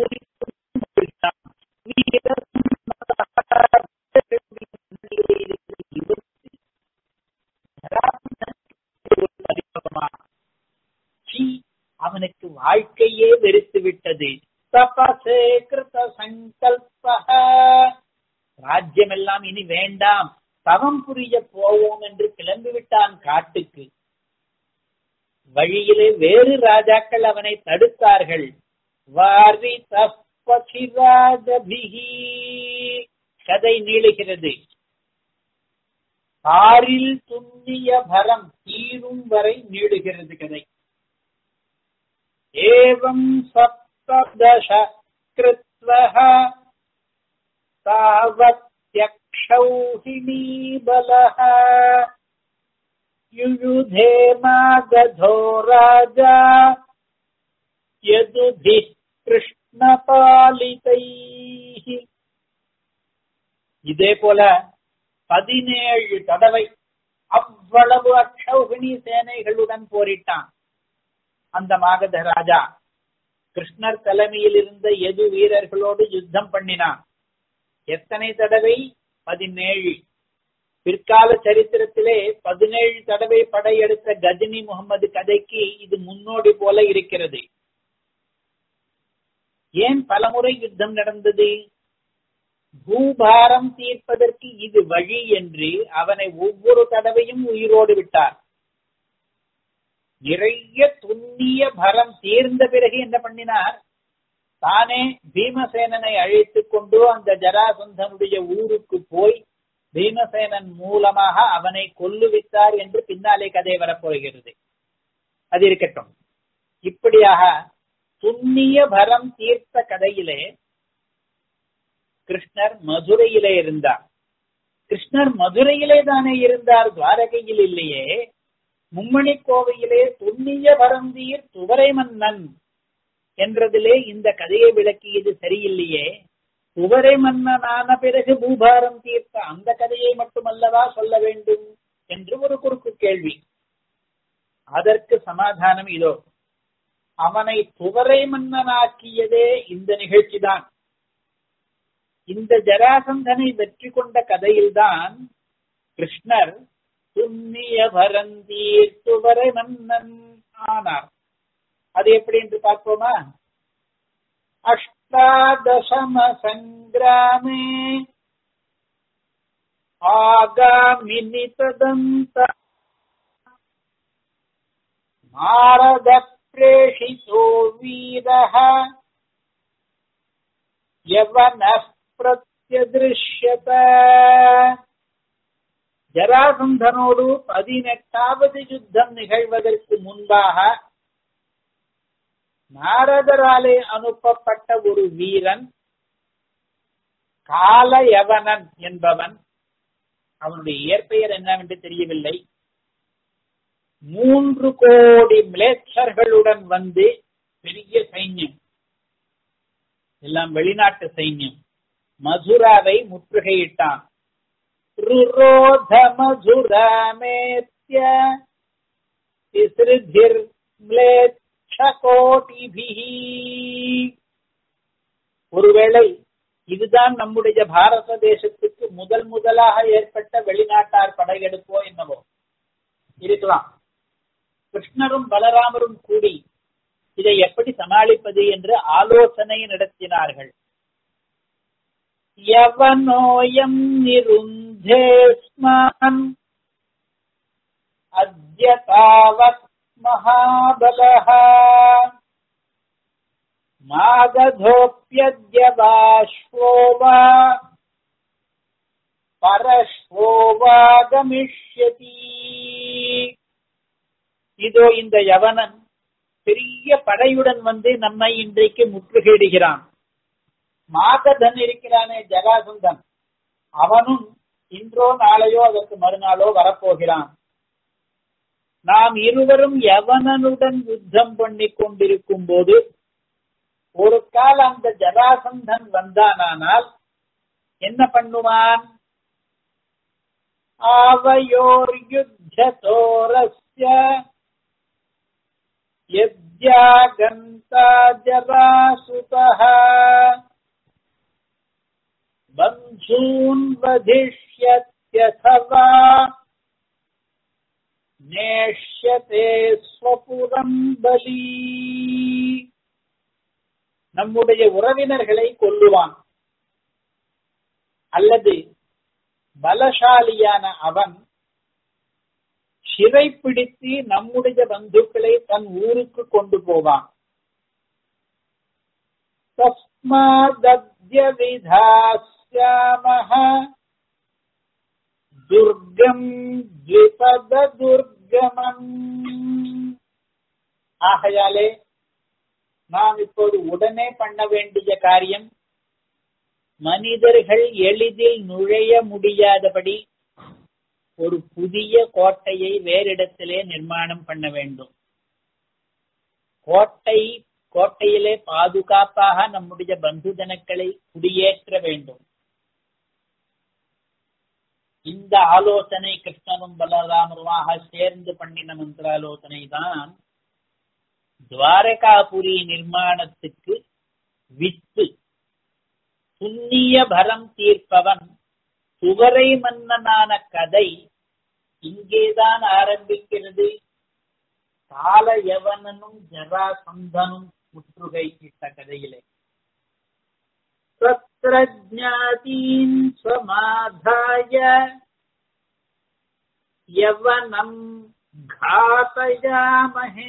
அவனுக்கு வாழ்க்கையே வெறுத்து விட்டது தபசே கிருத சங்கல்ப ராஜ்யம் எல்லாம் இனி வேண்டாம் தவம் புரிய போவோம் என்று கிளம்பிவிட்டான் காட்டுக்கு வழியிலே வேறு ராஜாக்கள் அவனை தடுத்தார்கள் வாரி தப்பசிராஜபிகி கதை நீளுகிறது ஆறில் துண்ணிய பரம் தீரும் வரை நீளுகிறது கதை ஏவம் சப்ததச கிருத்வஹ தாவத் यक्षौहिणीबलः युयुधे मागधो राजा यदुभिः கிருஷ்ணபாலிதைः இதே போல பதினேழு தடவை அவ்வளவு அக்ஷௌகிணி சேனைகளுடன் போரிட்டான் அந்த மாகத ராஜா கிருஷ்ணர் தலைமையில் இருந்த எது வீரர்களோடு யுத்தம் பண்ணினான் எத்தனை தடவை பதினேழு பிற்கால சரித்திரத்திலே பதினேழு தடவை படையெடுத்த கஜினி முகமது கதைக்கு இது முன்னோடி போல இருக்கிறது ஏன் பலமுறை யுத்தம் நடந்தது பூபாரம் தீர்ப்பதற்கு இது வழி என்று அவனை ஒவ்வொரு தடவையும் உயிரோடு விட்டார் நிறைய துண்ணிய பரம் தீர்ந்த பிறகு என்ன பண்ணினார் தானே பீமசேனனை அழைத்துக் கொண்டு அந்த ஜராசந்தனுடைய ஊருக்கு போய் பீமசேனன் மூலமாக அவனை கொல்லுவித்தார் என்று பின்னாலே கதை வரப்போகிறது அது இருக்கட்டும் இப்படியாக துண்ணிய பரம் தீர்த்த கதையிலே கிருஷ்ணர் மதுரையிலே இருந்தார் கிருஷ்ணர் மதுரையிலே தானே இருந்தார் துவாரகையில் இல்லையே மும்மணி கோவையிலே துண்ணிய பரந்தீர் துவரை மன்னன் என்றதிலே இந்த கதையை விளக்கியது சரியில்லையே துவரை மன்னனான பிறகு பூபாரம் தீர்த்த அந்த கதையை மட்டுமல்லவா சொல்ல வேண்டும் என்று ஒரு குறுக்கு கேள்வி அதற்கு சமாதானம் இதோ அவனை துவரை மன்னனாக்கியதே இந்த நிகழ்ச்சிதான் இந்த ஜராசந்தனை வெற்றி கொண்ட கதையில்தான் கிருஷ்ணர் துண்ணிய பரந்தீர் துவரை மன்னன் ஆனார் அது எப்படி என்று பார்ப்போமா அஷ்டாதசம சங்கிராமே ஆகாமினி ததந்த நாரத பிரேஷிதோ வீரः யவனः பிரத்யதிருஷ்யத ஜராசந்தனோடு பதினெட்டாவது யுத்தம் நிகழ்வதற்கு முன்பாக நாரதராலே அனுப்பப்பட்ட ஒரு வீரன் காலயவனன் என்பவன் அவனுடைய இயற்பெயர் என்னவென்று தெரியவில்லை மூன்று கோடி மிளேச்சர்களுடன் வந்து பெரிய சைன்யம் எல்லாம் வெளிநாட்டு சைன்யம் மதுராவை முற்றுகையிட்டான் ருரோத மதுராமேத்ய திஸ்ருதிர் கோட்டிபிஹி ஒருவேளை இதுதான் நம்முடைய பாரத தேசத்துக்கு முதல் முதலாக ஏற்பட்ட வெளிநாட்டார் படையெடுப்போ என்னவோ இருக்கலாம் கிருஷ்ணரும் பலராமரும் கூடி இதை எப்படி சமாளிப்பது என்று ஆலோசனை நடத்தினார்கள் யவனோயம் நிருந்தேஸ்மான் அத்ய தாவத் महाबलः मागधोऽप्यद्य वाश्वो वा परश्वो वा गमिष्यति இதோ இந்த யவனன் பெரிய படையுடன் வந்து நம்மை இன்றைக்கு முற்றுகையிடுகிறான் மாகதன் இருக்கிறானே ஜகாசுந்தன் அவனும் இன்றோ நாளையோ அதற்கு மறுநாளோ வரப்போகிறான் நாம் இருவரும் யவனனுடன் யுத்தம் பண்ணி கொண்டிருக்கும் போது ஒரு கால் அந்த ஜராசந்தன் வந்தானால் என்ன பண்ணுவான் ஆவையோர் யுத்தோரஸ்ய யத்யாகந்தா ஜராசுதः பந்தூன் வதிஷ்யத்யதவா நேஷ்யதே ஸ்வபுரம் பலி நம்முடைய உறவினர்களை கொல்லுவான் அல்லது பலசாலியான அவன் சிறைப்பிடித்து நம்முடைய பந்துக்களை தன் ஊருக்கு கொண்டு போவான் தஸ்மாதத்ய விதாஸ்யாமஹ துர்கம் த்விபத துர்கமம் ஆகையாலே நாம் இப்போது உடனே பண்ண வேண்டிய காரியம் மனிதர்கள் எளிதில் நுழைய முடியாதபடி ஒரு புதிய கோட்டையை வேறிடத்திலே நிர்மாணம் பண்ண வேண்டும் கோட்டை கோட்டையிலே பாதுகாப்பாக நம்முடைய பந்துஜனக்களை குடியேற்ற வேண்டும் இந்த ஆலோசனை கிருஷ்ணனும் பலராமருமாக சேர்ந்து பண்ணின மந்திராலோசனை தான் துவாரகாபுரி நிர்மாணத்துக்கு வித்து புண்ணிய பரம் தீர்ப்பவன் சுவரை மன்னனான கதை இங்கேதான் ஆரம்பிக்கிறது கால யவனனும் ஜராசந்தனும் முற்றுகையிட்ட கதையிலே तत्रज्ञातीन् स्वमाधाय यवनम् घातयामहे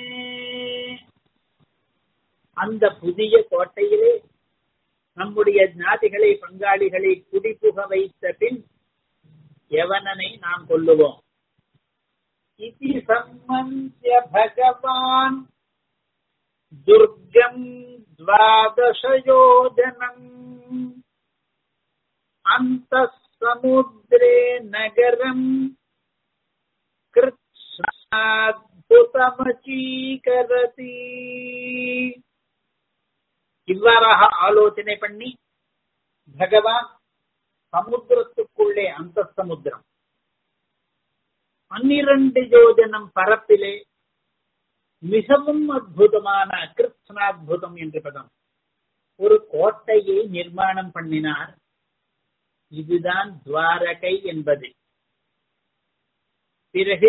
அந்த புதிய கோட்டையிலே நம்முடைய ஞாதிகளை பங்காளிகளை குடிபுக வைத்த பின் யவனனை நாம் கொல்லுவோம் இதி சம்மந்திய பகவான் துர்கம் द्वादशयोजनम् अन्तः समुद्रे नगरम् कृत्ஸ்னாத்புதமச்சீகரதி இவ்வாறாக ஆலோசனை பண்ணி பகவான் சமுத்திரத்துக்குள்ளே அந்த சமுத்திரம் பன்னிரண்டு யோஜனம் பரப்பிலே மிகவும் அற்புதமான கிருஷ்ணாத்புதம் என்று பதம் ஒரு கோட்டையை நிர்மாணம் பண்ணினார் இதுதான் துவாரகை என்பது பிறகு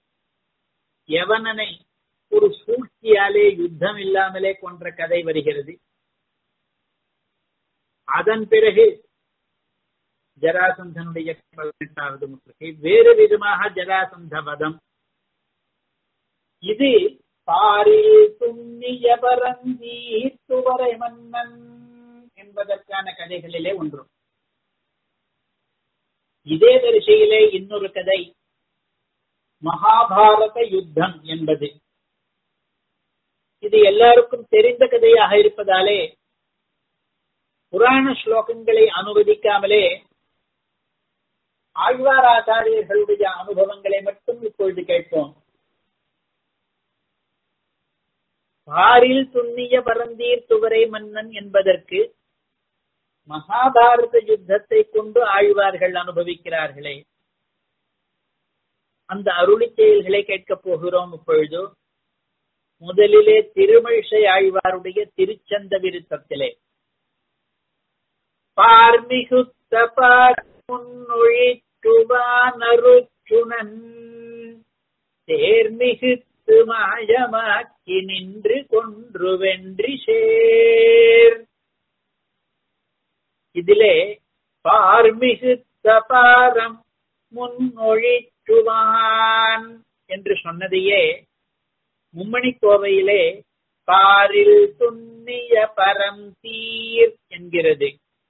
யவனனை ஒரு சூழ்ச்சியாலே யுத்தம் இல்லாமலே கொன்ற கதை வருகிறது அதன் பிறகு ஜராசந்தனுடைய பதினெட்டாவது முற்றுகை வேறு விதமாக ஜராசந்த வதம் இது பாரில் துண்ணிய பரந்தீர்த்துவரை மன்னன் என்பதற்கான கதைகளிலே ஒன்று இதே வரிசையிலே இன்னொரு கதை மகாபாரத யுத்தம் என்பது இது எல்லாருக்கும் தெரிந்த கதையாக இருப்பதாலே புராண ஸ்லோகங்களை அனுவதிக்காமலே ஆழ்வார் ஆச்சாரியர்களுடைய அனுபவங்களை மட்டும் இப்பொழுது கேட்போம் பாரில் துண்ணிய பரந்தீர் துவரை மன்னன் என்பதற்கு மகாபாரத யுத்தத்தை கொண்டு ஆழ்வார்கள் அனுபவிக்கிறார்களே அந்த அருளி செயல்களை கேட்கப் போகிறோம் இப்பொழுது முதலிலே திருமழிசை ஆழ்வாருடைய திருச்சந்த விருத்தத்திலே பார்மிகுத்த முன்னொழிற்றுவானருச்சுணன் தேர்மிகுத்து மாயமாக்கி நின்று கொன்று வென்றி சேர் இதிலே பார்மிகுத்த பாரம் முன்னொழிற்றுவான் என்று சொன்னதையே மும்மணி கோவையிலே பாரில் துண்ணிய பரம் தீர் என்கிறது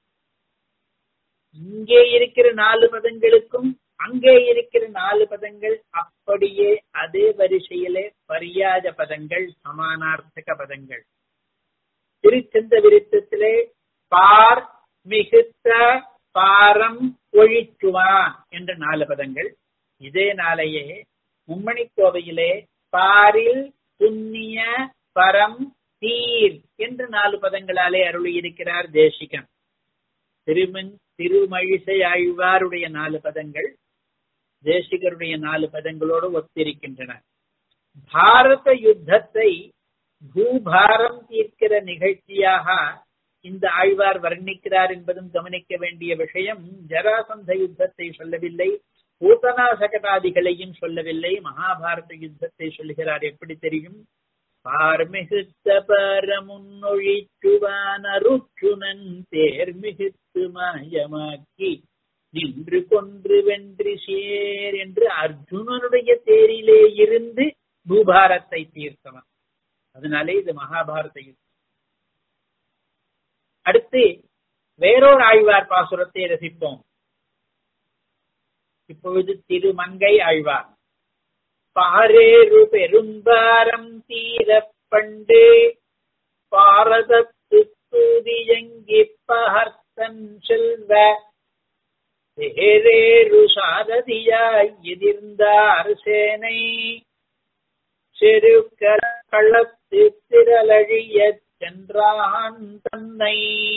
இங்கே இருக்கிற நாலு பதங்களுக்கும் அங்கே இருக்கிற நாலு பதங்கள் அப்படியே அதே வரிசையிலே பரியாஜ பதங்கள் சமானார்த்தக பதங்கள் திருச்சந்த விருத்தத்திலே பார் மிகுத்த பாரம் ஒழிச்சுவான் என்ற நாலு பதங்கள் இதே நாளையே மும்மணி கோவையிலே பாரில் புண்ணிய பரம் தீர் என்று நாலு பதங்களாலே அருளி இருக்கிறார் தேசிகன் திருமன் திருமழிசை ஆழ்வாருடைய நாலு பதங்கள் தேசிகருடைய நாலு பதங்களோடு ஒத்திருக்கின்றன பாரத யுத்தத்தை பூபாரம் தீர்க்கிற நிகழ்ச்சியாக இந்த ஆழ்வார் வர்ணிக்கிறார் என்பதும் கவனிக்க வேண்டிய விஷயம் ஜராசந்த யுத்தத்தை சொல்லவில்லை பூதனா சகடாதிகளையும் சொல்லவில்லை மகாபாரத யுத்தத்தை சொல்கிறார் எப்படி தெரியும் பார்மிகுத்த பரமுன்னொழிச்சுவானருச்சுனன் தேர்மிகுத்து மாயமாக்கி நின்று கொன்று வென்று சேர் என்று அர்ஜுனனுடைய தேரிலே இருந்து பூபாரத்தை தீர்த்தவன் அதனாலே இது மகாபாரத யுத்தம் அடுத்து வேறொரு ஆழ்வார் பாசுரத்தை ரசிப்போம் இப்பொழுது திருமங்கை ஆழ்வார் பாரேறு பெரும்பாரம் தீரப் பண்டு பாரதத்து தூதியங்கி பகர்த்தன் செல்வ தேரேறு சாரதியாய் எதிர்ந்தார் சேனை செருக்கர களத்து திரளழியச் சென்றான் தன்னை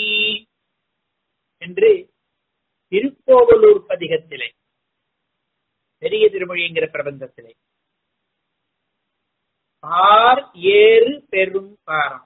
என்று திருக்கோவலூர் பதிகத்திலே பெரிய திருமொழிங்கிற பிரபந்தத்திலே ஆர் ஏறு பெரும் பாரம்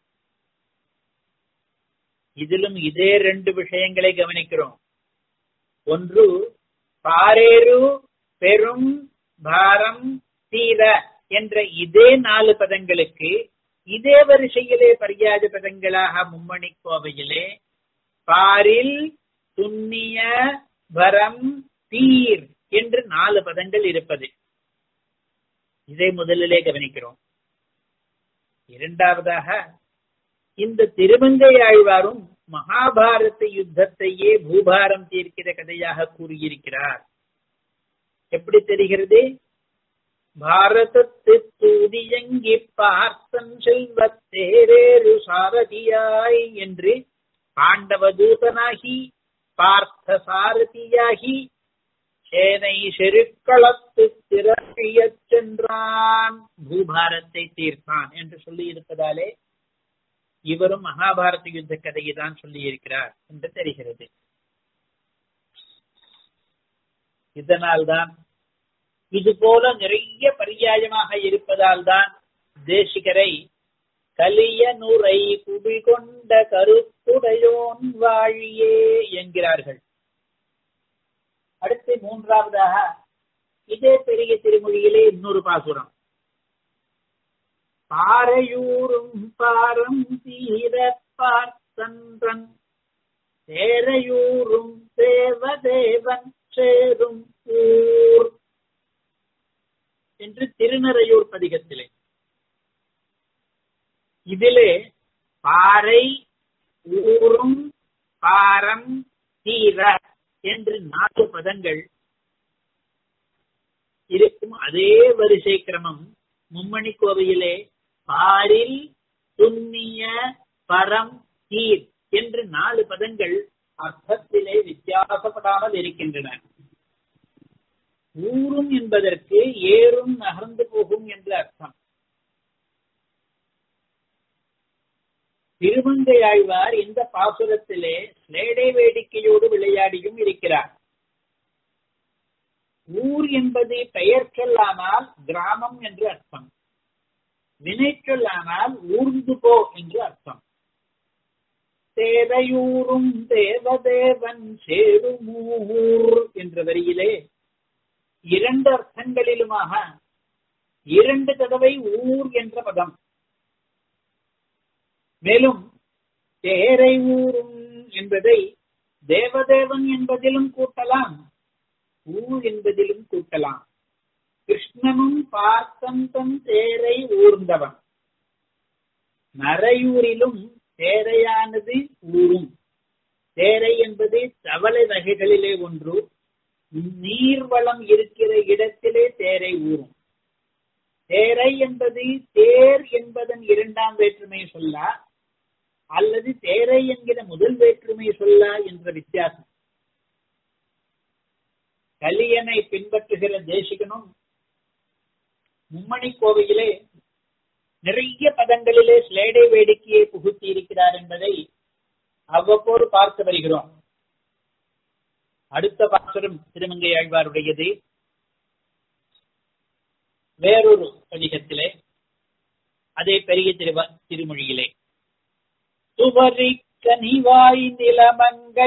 இதிலும் இதே ரெண்டு விஷயங்களை கவனிக்கிறோம் ஒன்று பாரேரு பெரும் பாரம் தீர என்ற இதே நாலு பதங்களுக்கு இதே வரிசையிலே பரியாஜ பதங்களாக மும்மணி கோவையிலே பாரில் துண்ணிய வரம் தீர் என்று நாலு பதங்கள் இருப்பது இதை முதலிலே கவனிக்கிறோம் இரண்டாவதாக இந்த திருமங்கை ஆழ்வாரும் மகாபாரத யுத்தத்தையே பூபாரம் தீர்க்கிற கதையாக கூறியிருக்கிறார் எப்படி தெரிகிறது பாரதத்து தூதியங்கி பார்த்தன் செல்வத்தேரேறு சாரதியாய் என்று பாண்டவ தூதனாகி பார்த்த சாரதியாகி சேனை செருக்களத்து திரட்டியச் சென்றான் பூபாரத்தை தீர்த்தான் என்று சொல்லி இருப்பதாலே இவரும் மகாபாரத யுத்த கதையை தான் சொல்லி இருக்கிறார் என்று தெரிகிறது இதனால்தான் இது போல நிறைய பரியாயமாக இருப்பதால் தான் தேசிகரை கலிய நுரை குடிகொண்ட கருத்துடையோன் வாழியே என்கிறார்கள் அடுத்து மூன்றாவதாக இதே பெரிய திருமொழியிலே இன்னொரு பாசுரம் பாறையூரும் பாரம் தீர பார்த்தன்றன் சேரையூரும் தேவதேவன் சேரும் ஊர் என்று திருநறையூர் பதிகத்திலே இதிலே பாறை ஊரும் பாரம் தீர என்று நான்கு பதங்கள் இருக்கும் அதே வரிசை கிரமம் மும்மணி கோவையிலே பாரில் துண்ணிய பரம் தீர் என்று நாலு பதங்கள் அர்த்தத்திலே வித்தியாசப்படாமல் இருக்கின்றன ஊரும் என்பதற்கு ஏறும் நகர்ந்து போகும் என்று அர்த்தம் திருமங்கை ஆழ்வார் இந்த பாசுரத்திலே ஸ்லேடை வேடிக்கையோடு விளையாடியும் இருக்கிறார் ஊர் என்பது பெயர் சொல்லானால் கிராமம் என்று அர்த்தம் வினை சொல்லானால் ஊர்ந்து போ என்று அர்த்தம் தேரையூரும் தேவதேவன் சேருமூர் என்ற வரியிலே இரண்டு அர்த்தங்களிலுமாக இரண்டு தடவை ஊர் என்ற பதம் மேலும் தேரை ஊரும் என்பதை தேவதேவன் என்பதிலும் கூட்டலாம் ஊர் என்பதிலும் கூட்டலாம் கிருஷ்ணனும் பார்த்தந்தன் தேரை ஊர்ந்தவன் நரையூரிலும் தேரையானது ஊரும் தேரை என்பது தவளை வகைகளிலே ஒன்று நீர்வளம் இருக்கிற இடத்திலே தேரை ஊரும் தேரை என்பது தேர் என்பதன் இரண்டாம் வேற்றுமை சொல்லா அல்லது தேரை என்கிற முதல் வேற்றுமை சொல்லா என்ற வித்தியாசம் கலியனை பின்பற்றுகிற தேசிகனும் மும்மணி கோவையிலே நிறைய பதங்களிலே ஸ்லேடை வேடிக்கையை புகுத்தி இருக்கிறார் என்பதை அவ்வப்போது பார்த்து வருகிறோம் அடுத்த பாசுரம் திருமங்கை ஆழ்வாருடையது வேறொரு பதிகத்திலே அதே பெரிய திருவ திருமொழியிலே சுவரி கனிவாய் நிலமங்கை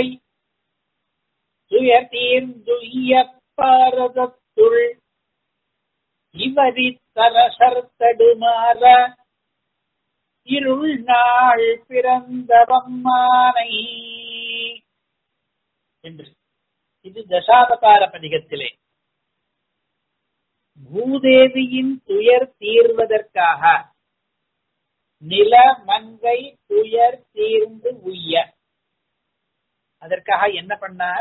துயர்தீர்ந்துய்ய பாரதத்துள் இவரி தரசர்த்தடுமாற இருள் நாள் பிறந்தவம்மானை என்று இது தசாவதார பதிகத்திலே பூதேவியின் துயர் தீர்வதற்காக நில மங்கை துயர் தீர்ந்து உய்ய அதற்காக என்ன பண்ணார்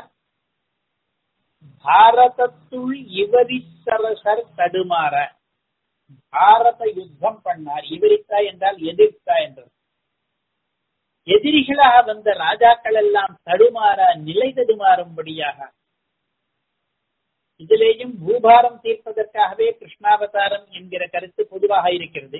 பாரதத்துள் இவரித்தரசர் தடுமாற பாரத யுத்தம் பண்ணார் இவரித்தா என்றால் எதிர்த்தா என்றது எதிரிகளாக வந்த ராஜாக்கள் எல்லாம் தடுமாற நிலை தடுமாறும்படியாக இதிலேயும் பூபாரம் தீர்ப்பதற்காகவே கிருஷ்ணாவதாரம் என்கிற கருத்து பொதுவாக இருக்கிறது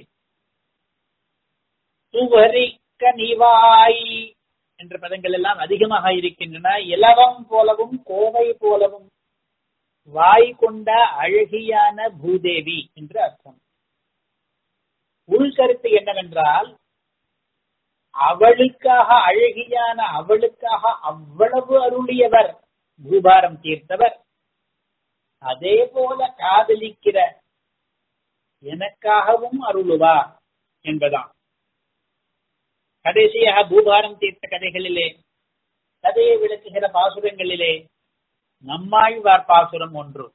சுவரிக்க நிவாய் என்ற பதங்கள் எல்லாம் அதிகமாக இருக்கின்றன இலவம் போலவும் கோவை போலவும் வாய் கொண்ட அழகியான பூதேவி என்று அர்த்தம் உள்கருத்து என்னவென்றால் அவளுக்காக அழகியான அவளுக்காக அவ்வளவு அருளியவர் பூபாரம் தீர்த்தவர் அதே போல காதலிக்கிற எனக்காகவும் அருளுவார் என்பதாம் கடைசியாக பூபாரம் தீர்த்த கதைகளிலே கதையை விளக்குகிற பாசுரங்களிலே நம்மாழ்வார் பாசுரம் ஒன்று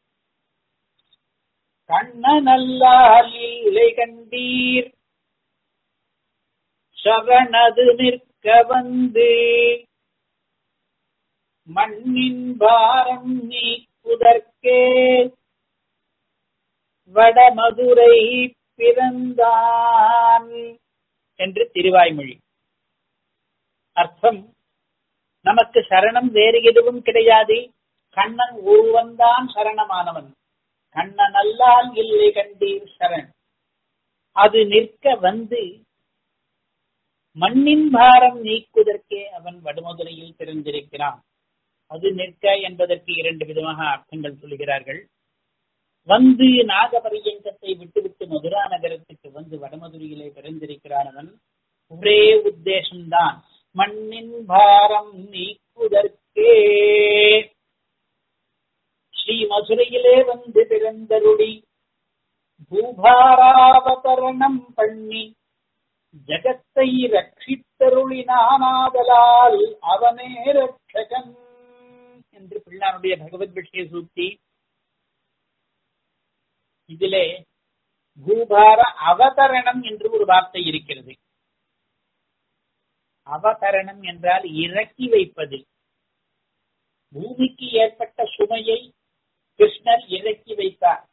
கண்ணனல்லால் இல்லை கண்டீர் சரணது நிற்க வந்து மண்ணின் பாரம் நீக்குதற்கே வடமதுரை பிறந்தான் என்று திருவாய்மொழி அர்த்தம் நமக்கு சரணம் வேறு எதுவும் கிடையாது கண்ணன் ஒருவன்தான் சரணமானவன் கண்ணன் அல்லால் இல்லை கண்டீர் சரண் அது நிற்க வந்து மண்ணின் பாரம் நீக்குவதற்கே அவன் வடுமதுரையில் பிறந்திருக்கிறான் அது நிற்க என்பதற்கு இரண்டு விதமாக அர்த்தங்கள் சொல்கிறார்கள் வந்து நாகபரியங்கத்தை விட்டுவிட்டு மதுரா நகரத்துக்கு வந்து வடமதுரையிலே பிறந்திருக்கிறான் அவன் ஒரே உத்தேசம்தான் மண்ணின் பாரம் நீக்குதற்கே ஸ்ரீ மதுரையிலே வந்து பிறந்தருளி பூபாராவதரணம் பண்ணி ஜகத்தை ரட்சித்தருளினானாதலால் அவனே ரட்சகன் என்று பிள்ளானுடைய பகவத் விஷய சூக்தி இதிலே பூபார அவதரணம் என்று ஒரு வார்த்தை இருக்கிறது அவதரணம் என்றால் இறக்கி வைப்பது பூமிக்கு ஏற்பட்ட சுமையை கிருஷ்ணர் இறக்கி வைத்தார்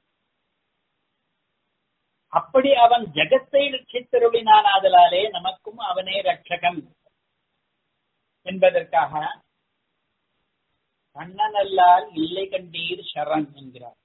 அப்படி அவன் ஜகத்தை ரட்சித்தருளினானாதலாலே நமக்கும் அவனே ரட்சகன் என்பதற்காக கண்ணனல்லால் இல்லை கண்டீர் சரண் என்கிறார்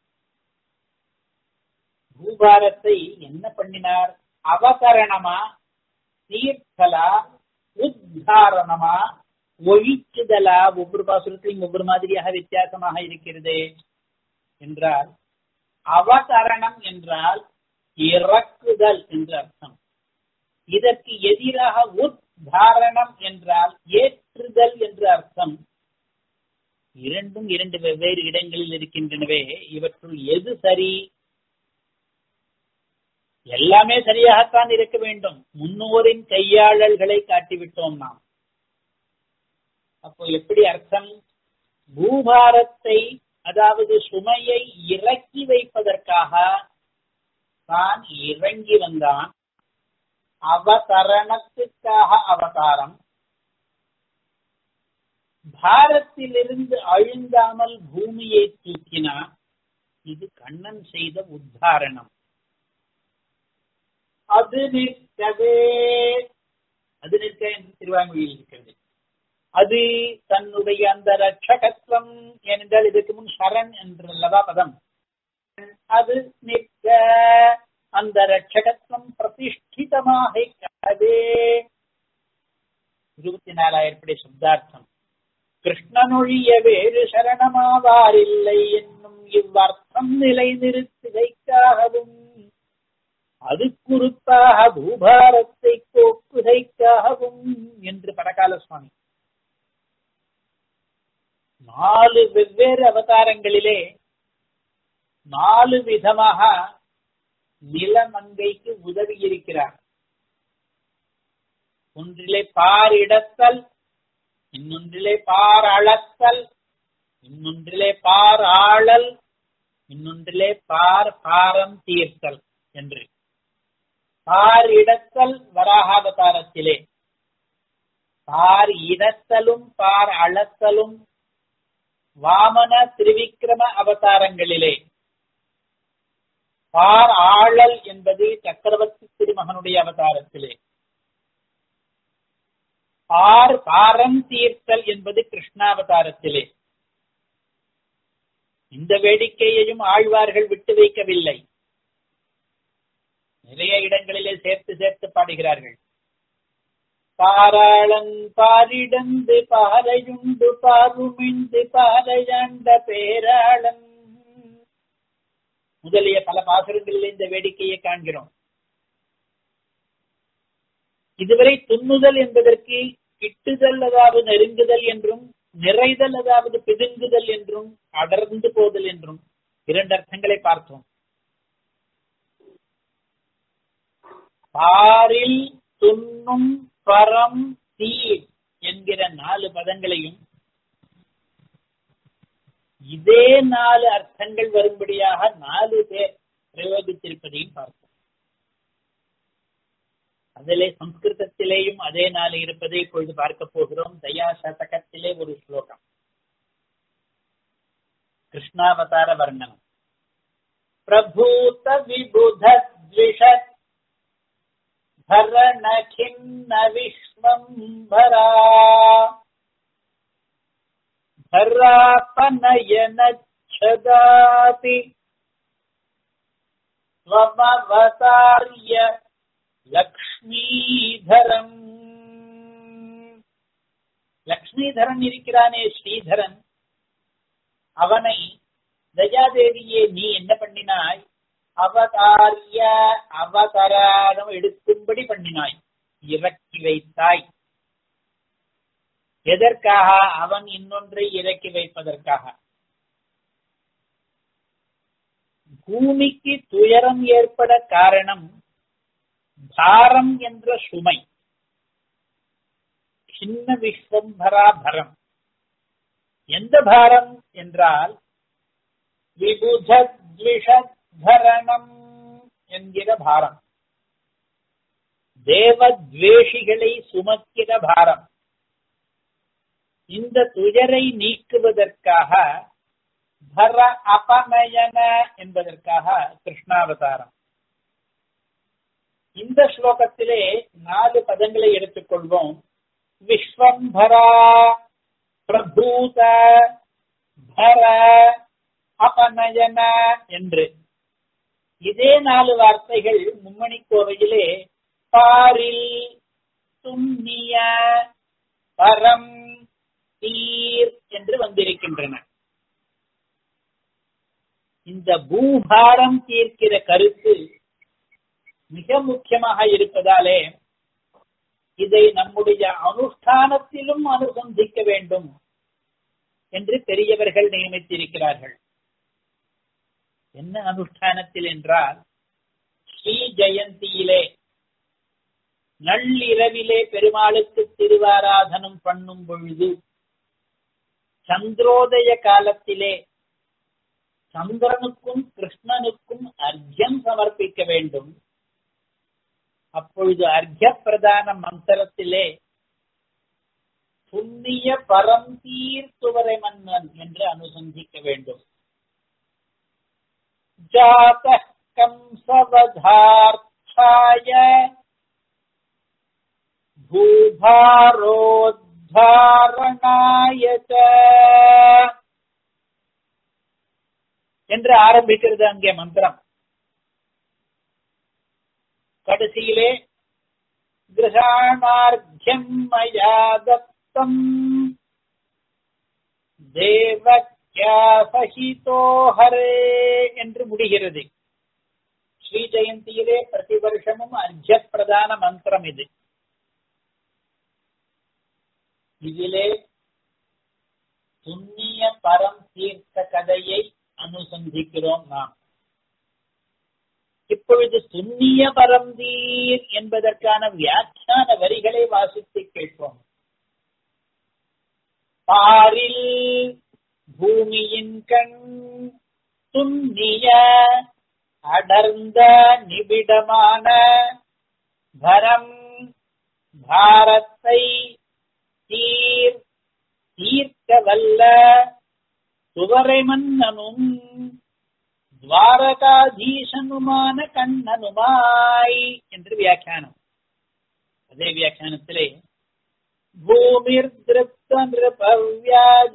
பூபாரத்தை என்ன பண்ணினார் அவதரணமா தீர்த்தலா உத்தாரணமா ஒழிக்குதலா ஒவ்வொரு பாசுரத்திலும் ஒவ்வொரு மாதிரியாக வித்தியாசமாக இருக்கிறது என்றால் அவதரணம் என்றால் இறக்குதல் என்று அர்த்தம் இதற்கு எதிராக உத்தாரணம் என்றால் ஏற்றுதல் என்று அர்த்தம் இரண்டும் இரண்டு வெவ்வேறு இடங்களில் இருக்கின்றனவே இவற்றுள் எது சரி எல்லாமே சரியாகத்தான் இருக்க வேண்டும் முன்னோரின் கையாளல்களை காட்டிவிட்டோம் நாம் அப்போ எப்படி அர்த்தம் பூபாரத்தை அதாவது சுமையை இறக்கி வைப்பதற்காக தான் இறங்கி வந்தான் அவதரணத்துக்காக அவதாரம் பாரத்திலிருந்து அழுந்தாமல் பூமியை தூக்கினான் இது கண்ணன் செய்த உத்தாரணம் அது நிற்கவே அது நிற்க என்று திருவாங்கொழியில் இருக்கிறது அது தன்னுடைய அந்த ரட்சகத்துவம் ஏனென்றால் இதற்கு முன் சரண் என்றல்லவா பதம் அது நிற்க அந்த ரட்சகத்துவம் பிரதிஷ்டிதமாக இருபத்தி நாலாயிரப்படி சப்தார்த்தம் கிருஷ்ணனொழிய வேறு சரணமாவாரில்லை என்னும் இவ்வர்த்தம் நிலை நிறுத்துகைக்காகவும் அது குறுத்தாக பூபாரத்தை கோக்குகைக்காகவும் என்று பரகால சுவாமி நாலு வெவ்வேறு அவதாரங்களிலே நாலு விதமாக நிலமங்கைக்கு உதவி இருக்கிறார் ஒன்றிலே பார் இடத்தல் இன்னொன்றிலே பார் அளத்தல் இன்னொன்றிலே பார் ஆளல் இன்னொன்றிலே பார் பாரம் தீர்த்தல் என்று பார் இடத்தல் வராகாவதாரத்திலே பார் இடத்தலும் பார் அளத்தலும் வாமன திரிவிக்ரம அவதாரங்களிலே பார் ஆளல் என்பது சக்கரவர்த்தி திருமகனுடைய அவதாரத்திலே பார் பாரம் தீர்த்தல் என்பது கிருஷ்ணாவதாரத்திலே இந்த வேடிக்கையையும் ஆழ்வார்கள் விட்டு வைக்கவில்லை நிறைய இடங்களிலே சேர்த்து சேர்த்து பாடுகிறார்கள் பாராளன் பாரிடந்து பாறையுண்டு பாருமிண்டு பாறையாண்ட பேராளன் முதலிய பல பாசுரங்களில் இந்த வேடிக்கையை காண்கிறோம் இதுவரை துண்ணுதல் என்பதற்கு கிட்டுதல் அதாவது நெருங்குதல் என்றும் நிறைதல் அதாவது பிதுங்குதல் என்றும் அடர்ந்து போதல் என்றும் இரண்டு அர்த்தங்களை பார்த்தோம் பாரில் துண்ணும் பரம் தீர் என்கிற நாலு பதங்களையும் இதே நாலு அர்த்தங்கள் வரும்படியாக நாலு பேர் பிரயோகித்திருப்பதையும் பார்த்தோம் அதிலே சம்ஸ்கிருதத்திலேயும் அதே நாள் இருப்பதை இப்பொழுது பார்க்க போகிறோம் தயா சதகத்திலே ஒரு ஸ்லோகம் கிருஷ்ணாவதார வர்ணனம் பிரபூத விபுத த்விஷத் भरण खिन्न विश्वम्भरा धरापनयनच्छदाति त्वमवतार्य லக்ஷ்மீதரன் லக்ஷ்மீதரன் இருக்கிறானே ஸ்ரீதரன் அவனை தயாதேவியே நீ என்ன பண்ணினாய் அவதாரிய அவதாரம் எடுக்கும்படி பண்ணினாய் இறக்கி வைத்தாய் எதற்காக அவன் இன்னொன்றை இறக்கி வைப்பதற்காக பூமிக்கு துயரம் ஏற்பட காரணம் பாரம் என்ற சுமை சின்ன விஸ்வம்பரா பரம் எந்த பாரம் என்றால் விபுதரணம் என்கிற பாரம் தேவத்வேஷிகளை சுமக்கிற பாரம் இந்த துயரை நீக்குவதற்காக பர அபநயன என்பதற்காக கிருஷ்ணாவதாரம் இந்த ஸ்லோகத்திலே நாலு பதங்களை எடுத்துக்கொள்வோம் விஸ்வம்பரா பிரபூத பர அபநயன என்று இதே நாலு வார்த்தைகள் மும்மணி கோவையிலே பாரில் துண்ணிய பரம் தீர் என்று வந்திருக்கின்றன இந்த பூபாரம் தீர்க்கிற கருத்து மிக முக்கியமாக இருப்பதாலே இதை நம்முடைய அனுஷ்டானத்திலும் அனுசந்திக்க வேண்டும் என்று பெரியவர்கள் நியமித்திருக்கிறார்கள் என்ன அனுஷ்டானத்தில் என்றால் ஸ்ரீ ஜெயந்தியிலே நள்ளிரவிலே பெருமாளுக்கு திருவாராதனம் பண்ணும் பொழுது சந்திரோதய காலத்திலே சந்திரனுக்கும் கிருஷ்ணனுக்கும் அர்க்கியம் சமர்ப்பிக்க வேண்டும் அப்பொழுது அர்க்கிய பிரதான மந்திரத்திலே புண்ணிய பரம் தீர்த்துவரை மன்னன் என்று அனுசந்திக்க வேண்டும் ஜாத கம்சவதார்த்தாய பூபாரோத்தாரணாய என்று ஆரம்பிக்கிறது அங்கே மந்திரம் கடைசியிலே கிரகாணார்க்கியம் மயா தத்தம் தேவக்யா சகிதோ ஹரே என்று முடிகிறது ஸ்ரீ ஜெயந்தியிலே பிரதி வருஷமும் அர்ஜ பிரதான மந்திரம் இது இதிலே துண்ணிய பரம் தீர்த்த கதையை அனுசந்திக்கிறோம் நாம் இப்பொழுது துண்ணிய பரந்தீர் என்பதற்கான வியாக்கியான வரிகளை வாசித்து கேட்போம் பாரில் பூமியின் கண் துண்ணிய அடர்ந்த நிபிடமான பரம் பாரத்தை தீர் தீர்க்க வல்ல சுவரை மன்னனும் துவாரகாதீசனுமான கண்ணனுமாய் என்று வியாக்கியானம் அதே வியாக்கியானத்திலே பூமிர் திருப்த நிருபவ்யாஜ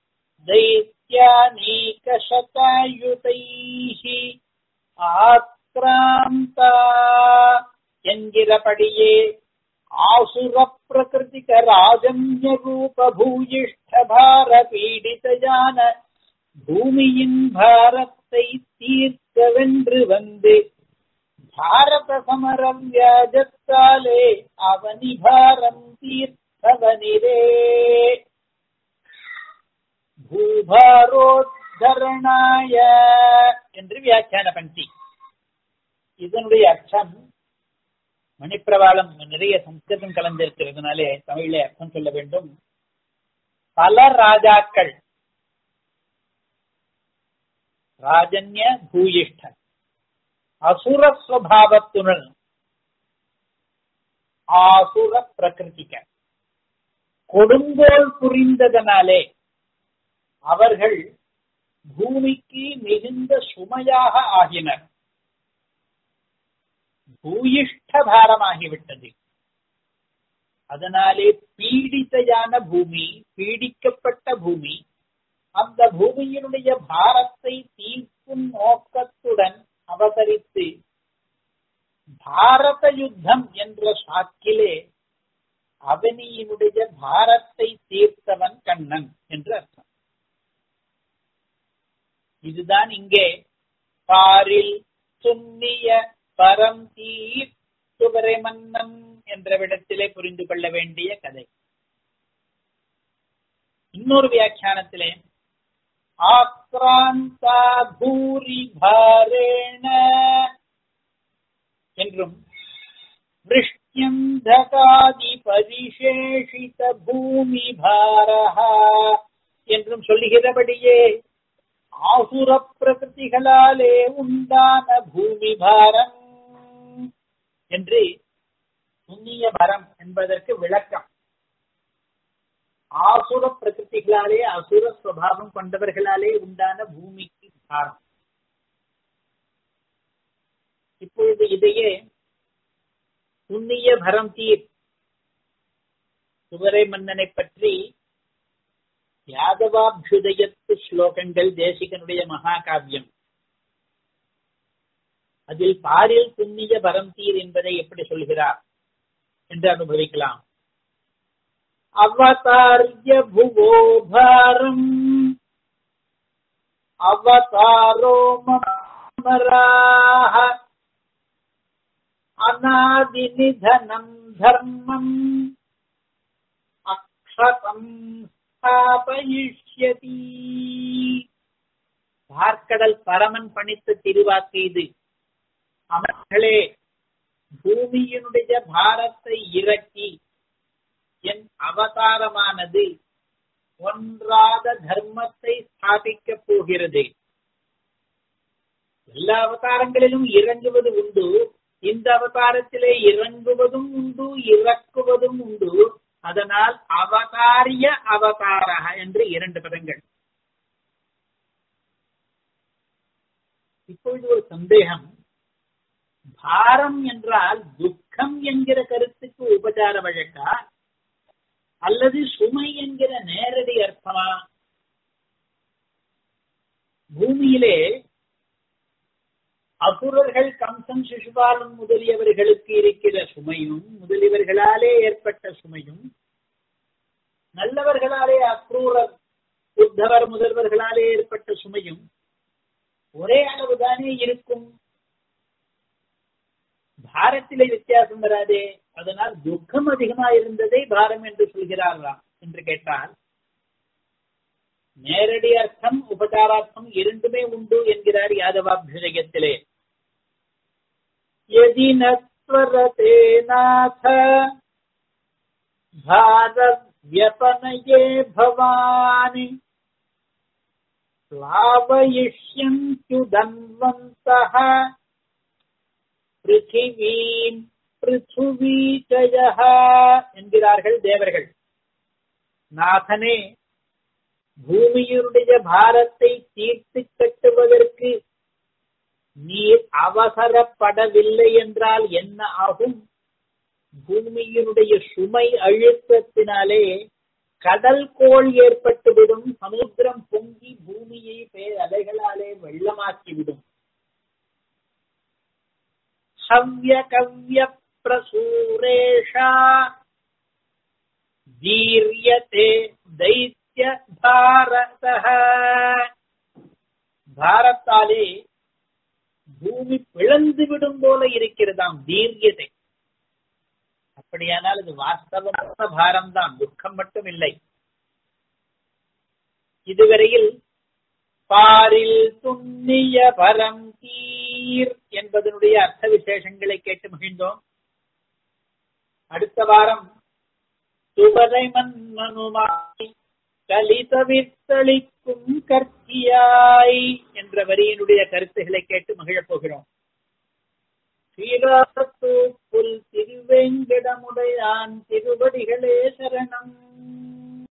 தைத்யானீகசதாயுதைஹி ஆக்ராந்தா என்கிறபடியே ஆசுர பிரகிருதிக ராஜன்ய ரூப பூயிஷ்ட பார பீடிதயான பூமியின் பாரத்தை தீர்க்கவென்று வந்து பாரத சமரம் வியாஜத்தாலே அவனி பாரம் தீர்த்தவனிரே பூபாரோத்தரணாய என்று வியாக்கியான பங்கி இதனுடைய அர்த்தம் மணிப்பிரவாளம் நிறைய சம்ஸ்கிருதம் கலந்திருக்கிறதுனாலே தமிழிலே அர்த்தம் சொல்ல வேண்டும் பல ராஜாக்கள் ராஜன்ய பூயிஷ்ட அசுர ஸ்வபாவத்துடன் ஆசுர பிரகிருதிக்க கொடுங்கோல் புரிந்ததனாலே அவர்கள் பூமிக்கு மிகுந்த சுமையாக ஆகினர் பூயிஷ்ட பாரமாகிவிட்டது அதனாலே பீடித்தையான பூமி பீடிக்கப்பட்ட பூமி அந்த பூமியினுடைய பாரத்தை தீர்க்கும் நோக்கத்துடன் அவதரித்து பாரத யுத்தம் என்ற சாக்கிலே அவனியினுடைய பாரத்தை தீர்த்தவன் கண்ணன் என்று அர்த்தம் இதுதான் இங்கே பாரில் சுன்னிய பரம் தீர்த்துவரை மன்னன் என்ற விடத்திலே புரிந்து கொள்ள வேண்டிய கதை இன்னொரு வியாக்கியானத்திலே ஆக்ராந்தா பூரி பாரேண என்றும் விருஷ்யந்தகாதி பரிசேஷித பூமி பாரஹா என்றும் சொல்லுகிறபடியே ஆசுர பிரகிருதிகளாலே உண்டான பூமி பாரம் என்று புண்ணிய பரம் என்பதற்கு விளக்கம் ஆசுர பிரகிருதிகளாலே அசுர சுவாவம் கொண்டவர்களாலே உண்டான பூமிக்கு பாரம் இப்பொழுது இதையே புண்ணிய பரம் தீர் சுவரை மன்னனை பற்றி யாதவாபியுதயத்து ஸ்லோகங்கள் தேசிகனுடைய மகாகாவியம் அதில் பாரில் புண்ணிய பரம் தீர் என்பதை எப்படி சொல்கிறார் என்று அனுபவிக்கலாம் அவதாரிய புவோ பாரம் அவதாரோ மராக அநாதிநிதனம் தர்மம் அக்ஷதம் ஸ்தாபயிஷ்யதி பார்க்கடல் பரமன் பணித்த திருவாக்கு இது அவர்களே பூமியினுடைய பாரத்தை இறக்கி என் அவதாரமானது ஒன்றாத தர்மத்தை ஸ்தாபிக்கப் போகிறது எல்லா அவதாரங்களிலும் இறங்குவது உண்டு இந்த அவதாரத்திலே இறங்குவதும் உண்டு இறக்குவதும் உண்டு அதனால் அவதாரிய அவதாரக என்று இரண்டு பதங்கள் இப்பொழுது ஒரு சந்தேகம் பாரம் என்றால் துக்கம் என்கிற கருத்துக்கு உபச்சார வழக்கா அல்லது சுமை என்கிற நேரடி அர்த்தமா பூமியிலே அசுரர்கள் கம்சன் சிசுபாலன் முதலியவர்களுக்கு இருக்கிற சுமையும் முதலியவர்களாலே ஏற்பட்ட சுமையும் நல்லவர்களாலே அக்ரூரர் உத்தவர் முதல்வர்களாலே ஏற்பட்ட சுமையும் ஒரே அளவுதானே இருக்கும் பாரத்திலே வித்தியாசம் வராதே அதனால் துக்கம் அதிகமா இருந்ததை பாரம் என்று சொல்கிறார்களாம் என்று கேட்டால் நேரடி அர்த்தம் உபச்சாரார்த்தம் இரண்டுமே உண்டு என்கிறார் யாதவாபிஷயத்திலே यदि न त्वरते नाथ भारव्यपनये भवानि प्लावयिष्यन्त्युदन्वन्तः பிருத்திவீம் பிருத்துவீச்சய என்கிறார்கள் தேவர்கள் நாதனே பூமியினுடைய பாரத்தை தீர்த்து கட்டுவதற்கு நீர் அவசரப்படவில்லை என்றால் என்ன ஆகும் பூமியினுடைய சுமை அழுத்தத்தினாலே கடல் கோள் ஏற்பட்டுவிடும் சமுத்திரம் பொங்கி பூமியை பேர் அலைகளாலே வெள்ளமாக்கிவிடும் ஹவ்ய கவ்ய பிரசூரேஷா தீர்யதே தைத்திய பாரத பாரத்தாலே பூமி பிளந்து விடும் போல இருக்கிறதாம் தீர்யதை அப்படியானால் இது வாஸ்தவமான பாரம் தான் துக்கம் மட்டும் இல்லை இதுவரையில் பாரில் துண்ணிய பரம் தீர் என்பதனுடைய அர்த்த விசேஷங்களை கேட்டு மகிழ்ந்தோம் அடுத்த வாரம் சுவரை மன்மனுமாய் கலிதவித்தளிக்கும் கற்கியாய் என்ற வரியினுடைய கருத்துக்களை கேட்டு மகிழப் போகிறோம் ஸ்ரீராசத்தூப்புல் திருவேங்கடமுடையான் திருவடிகளே சரணம்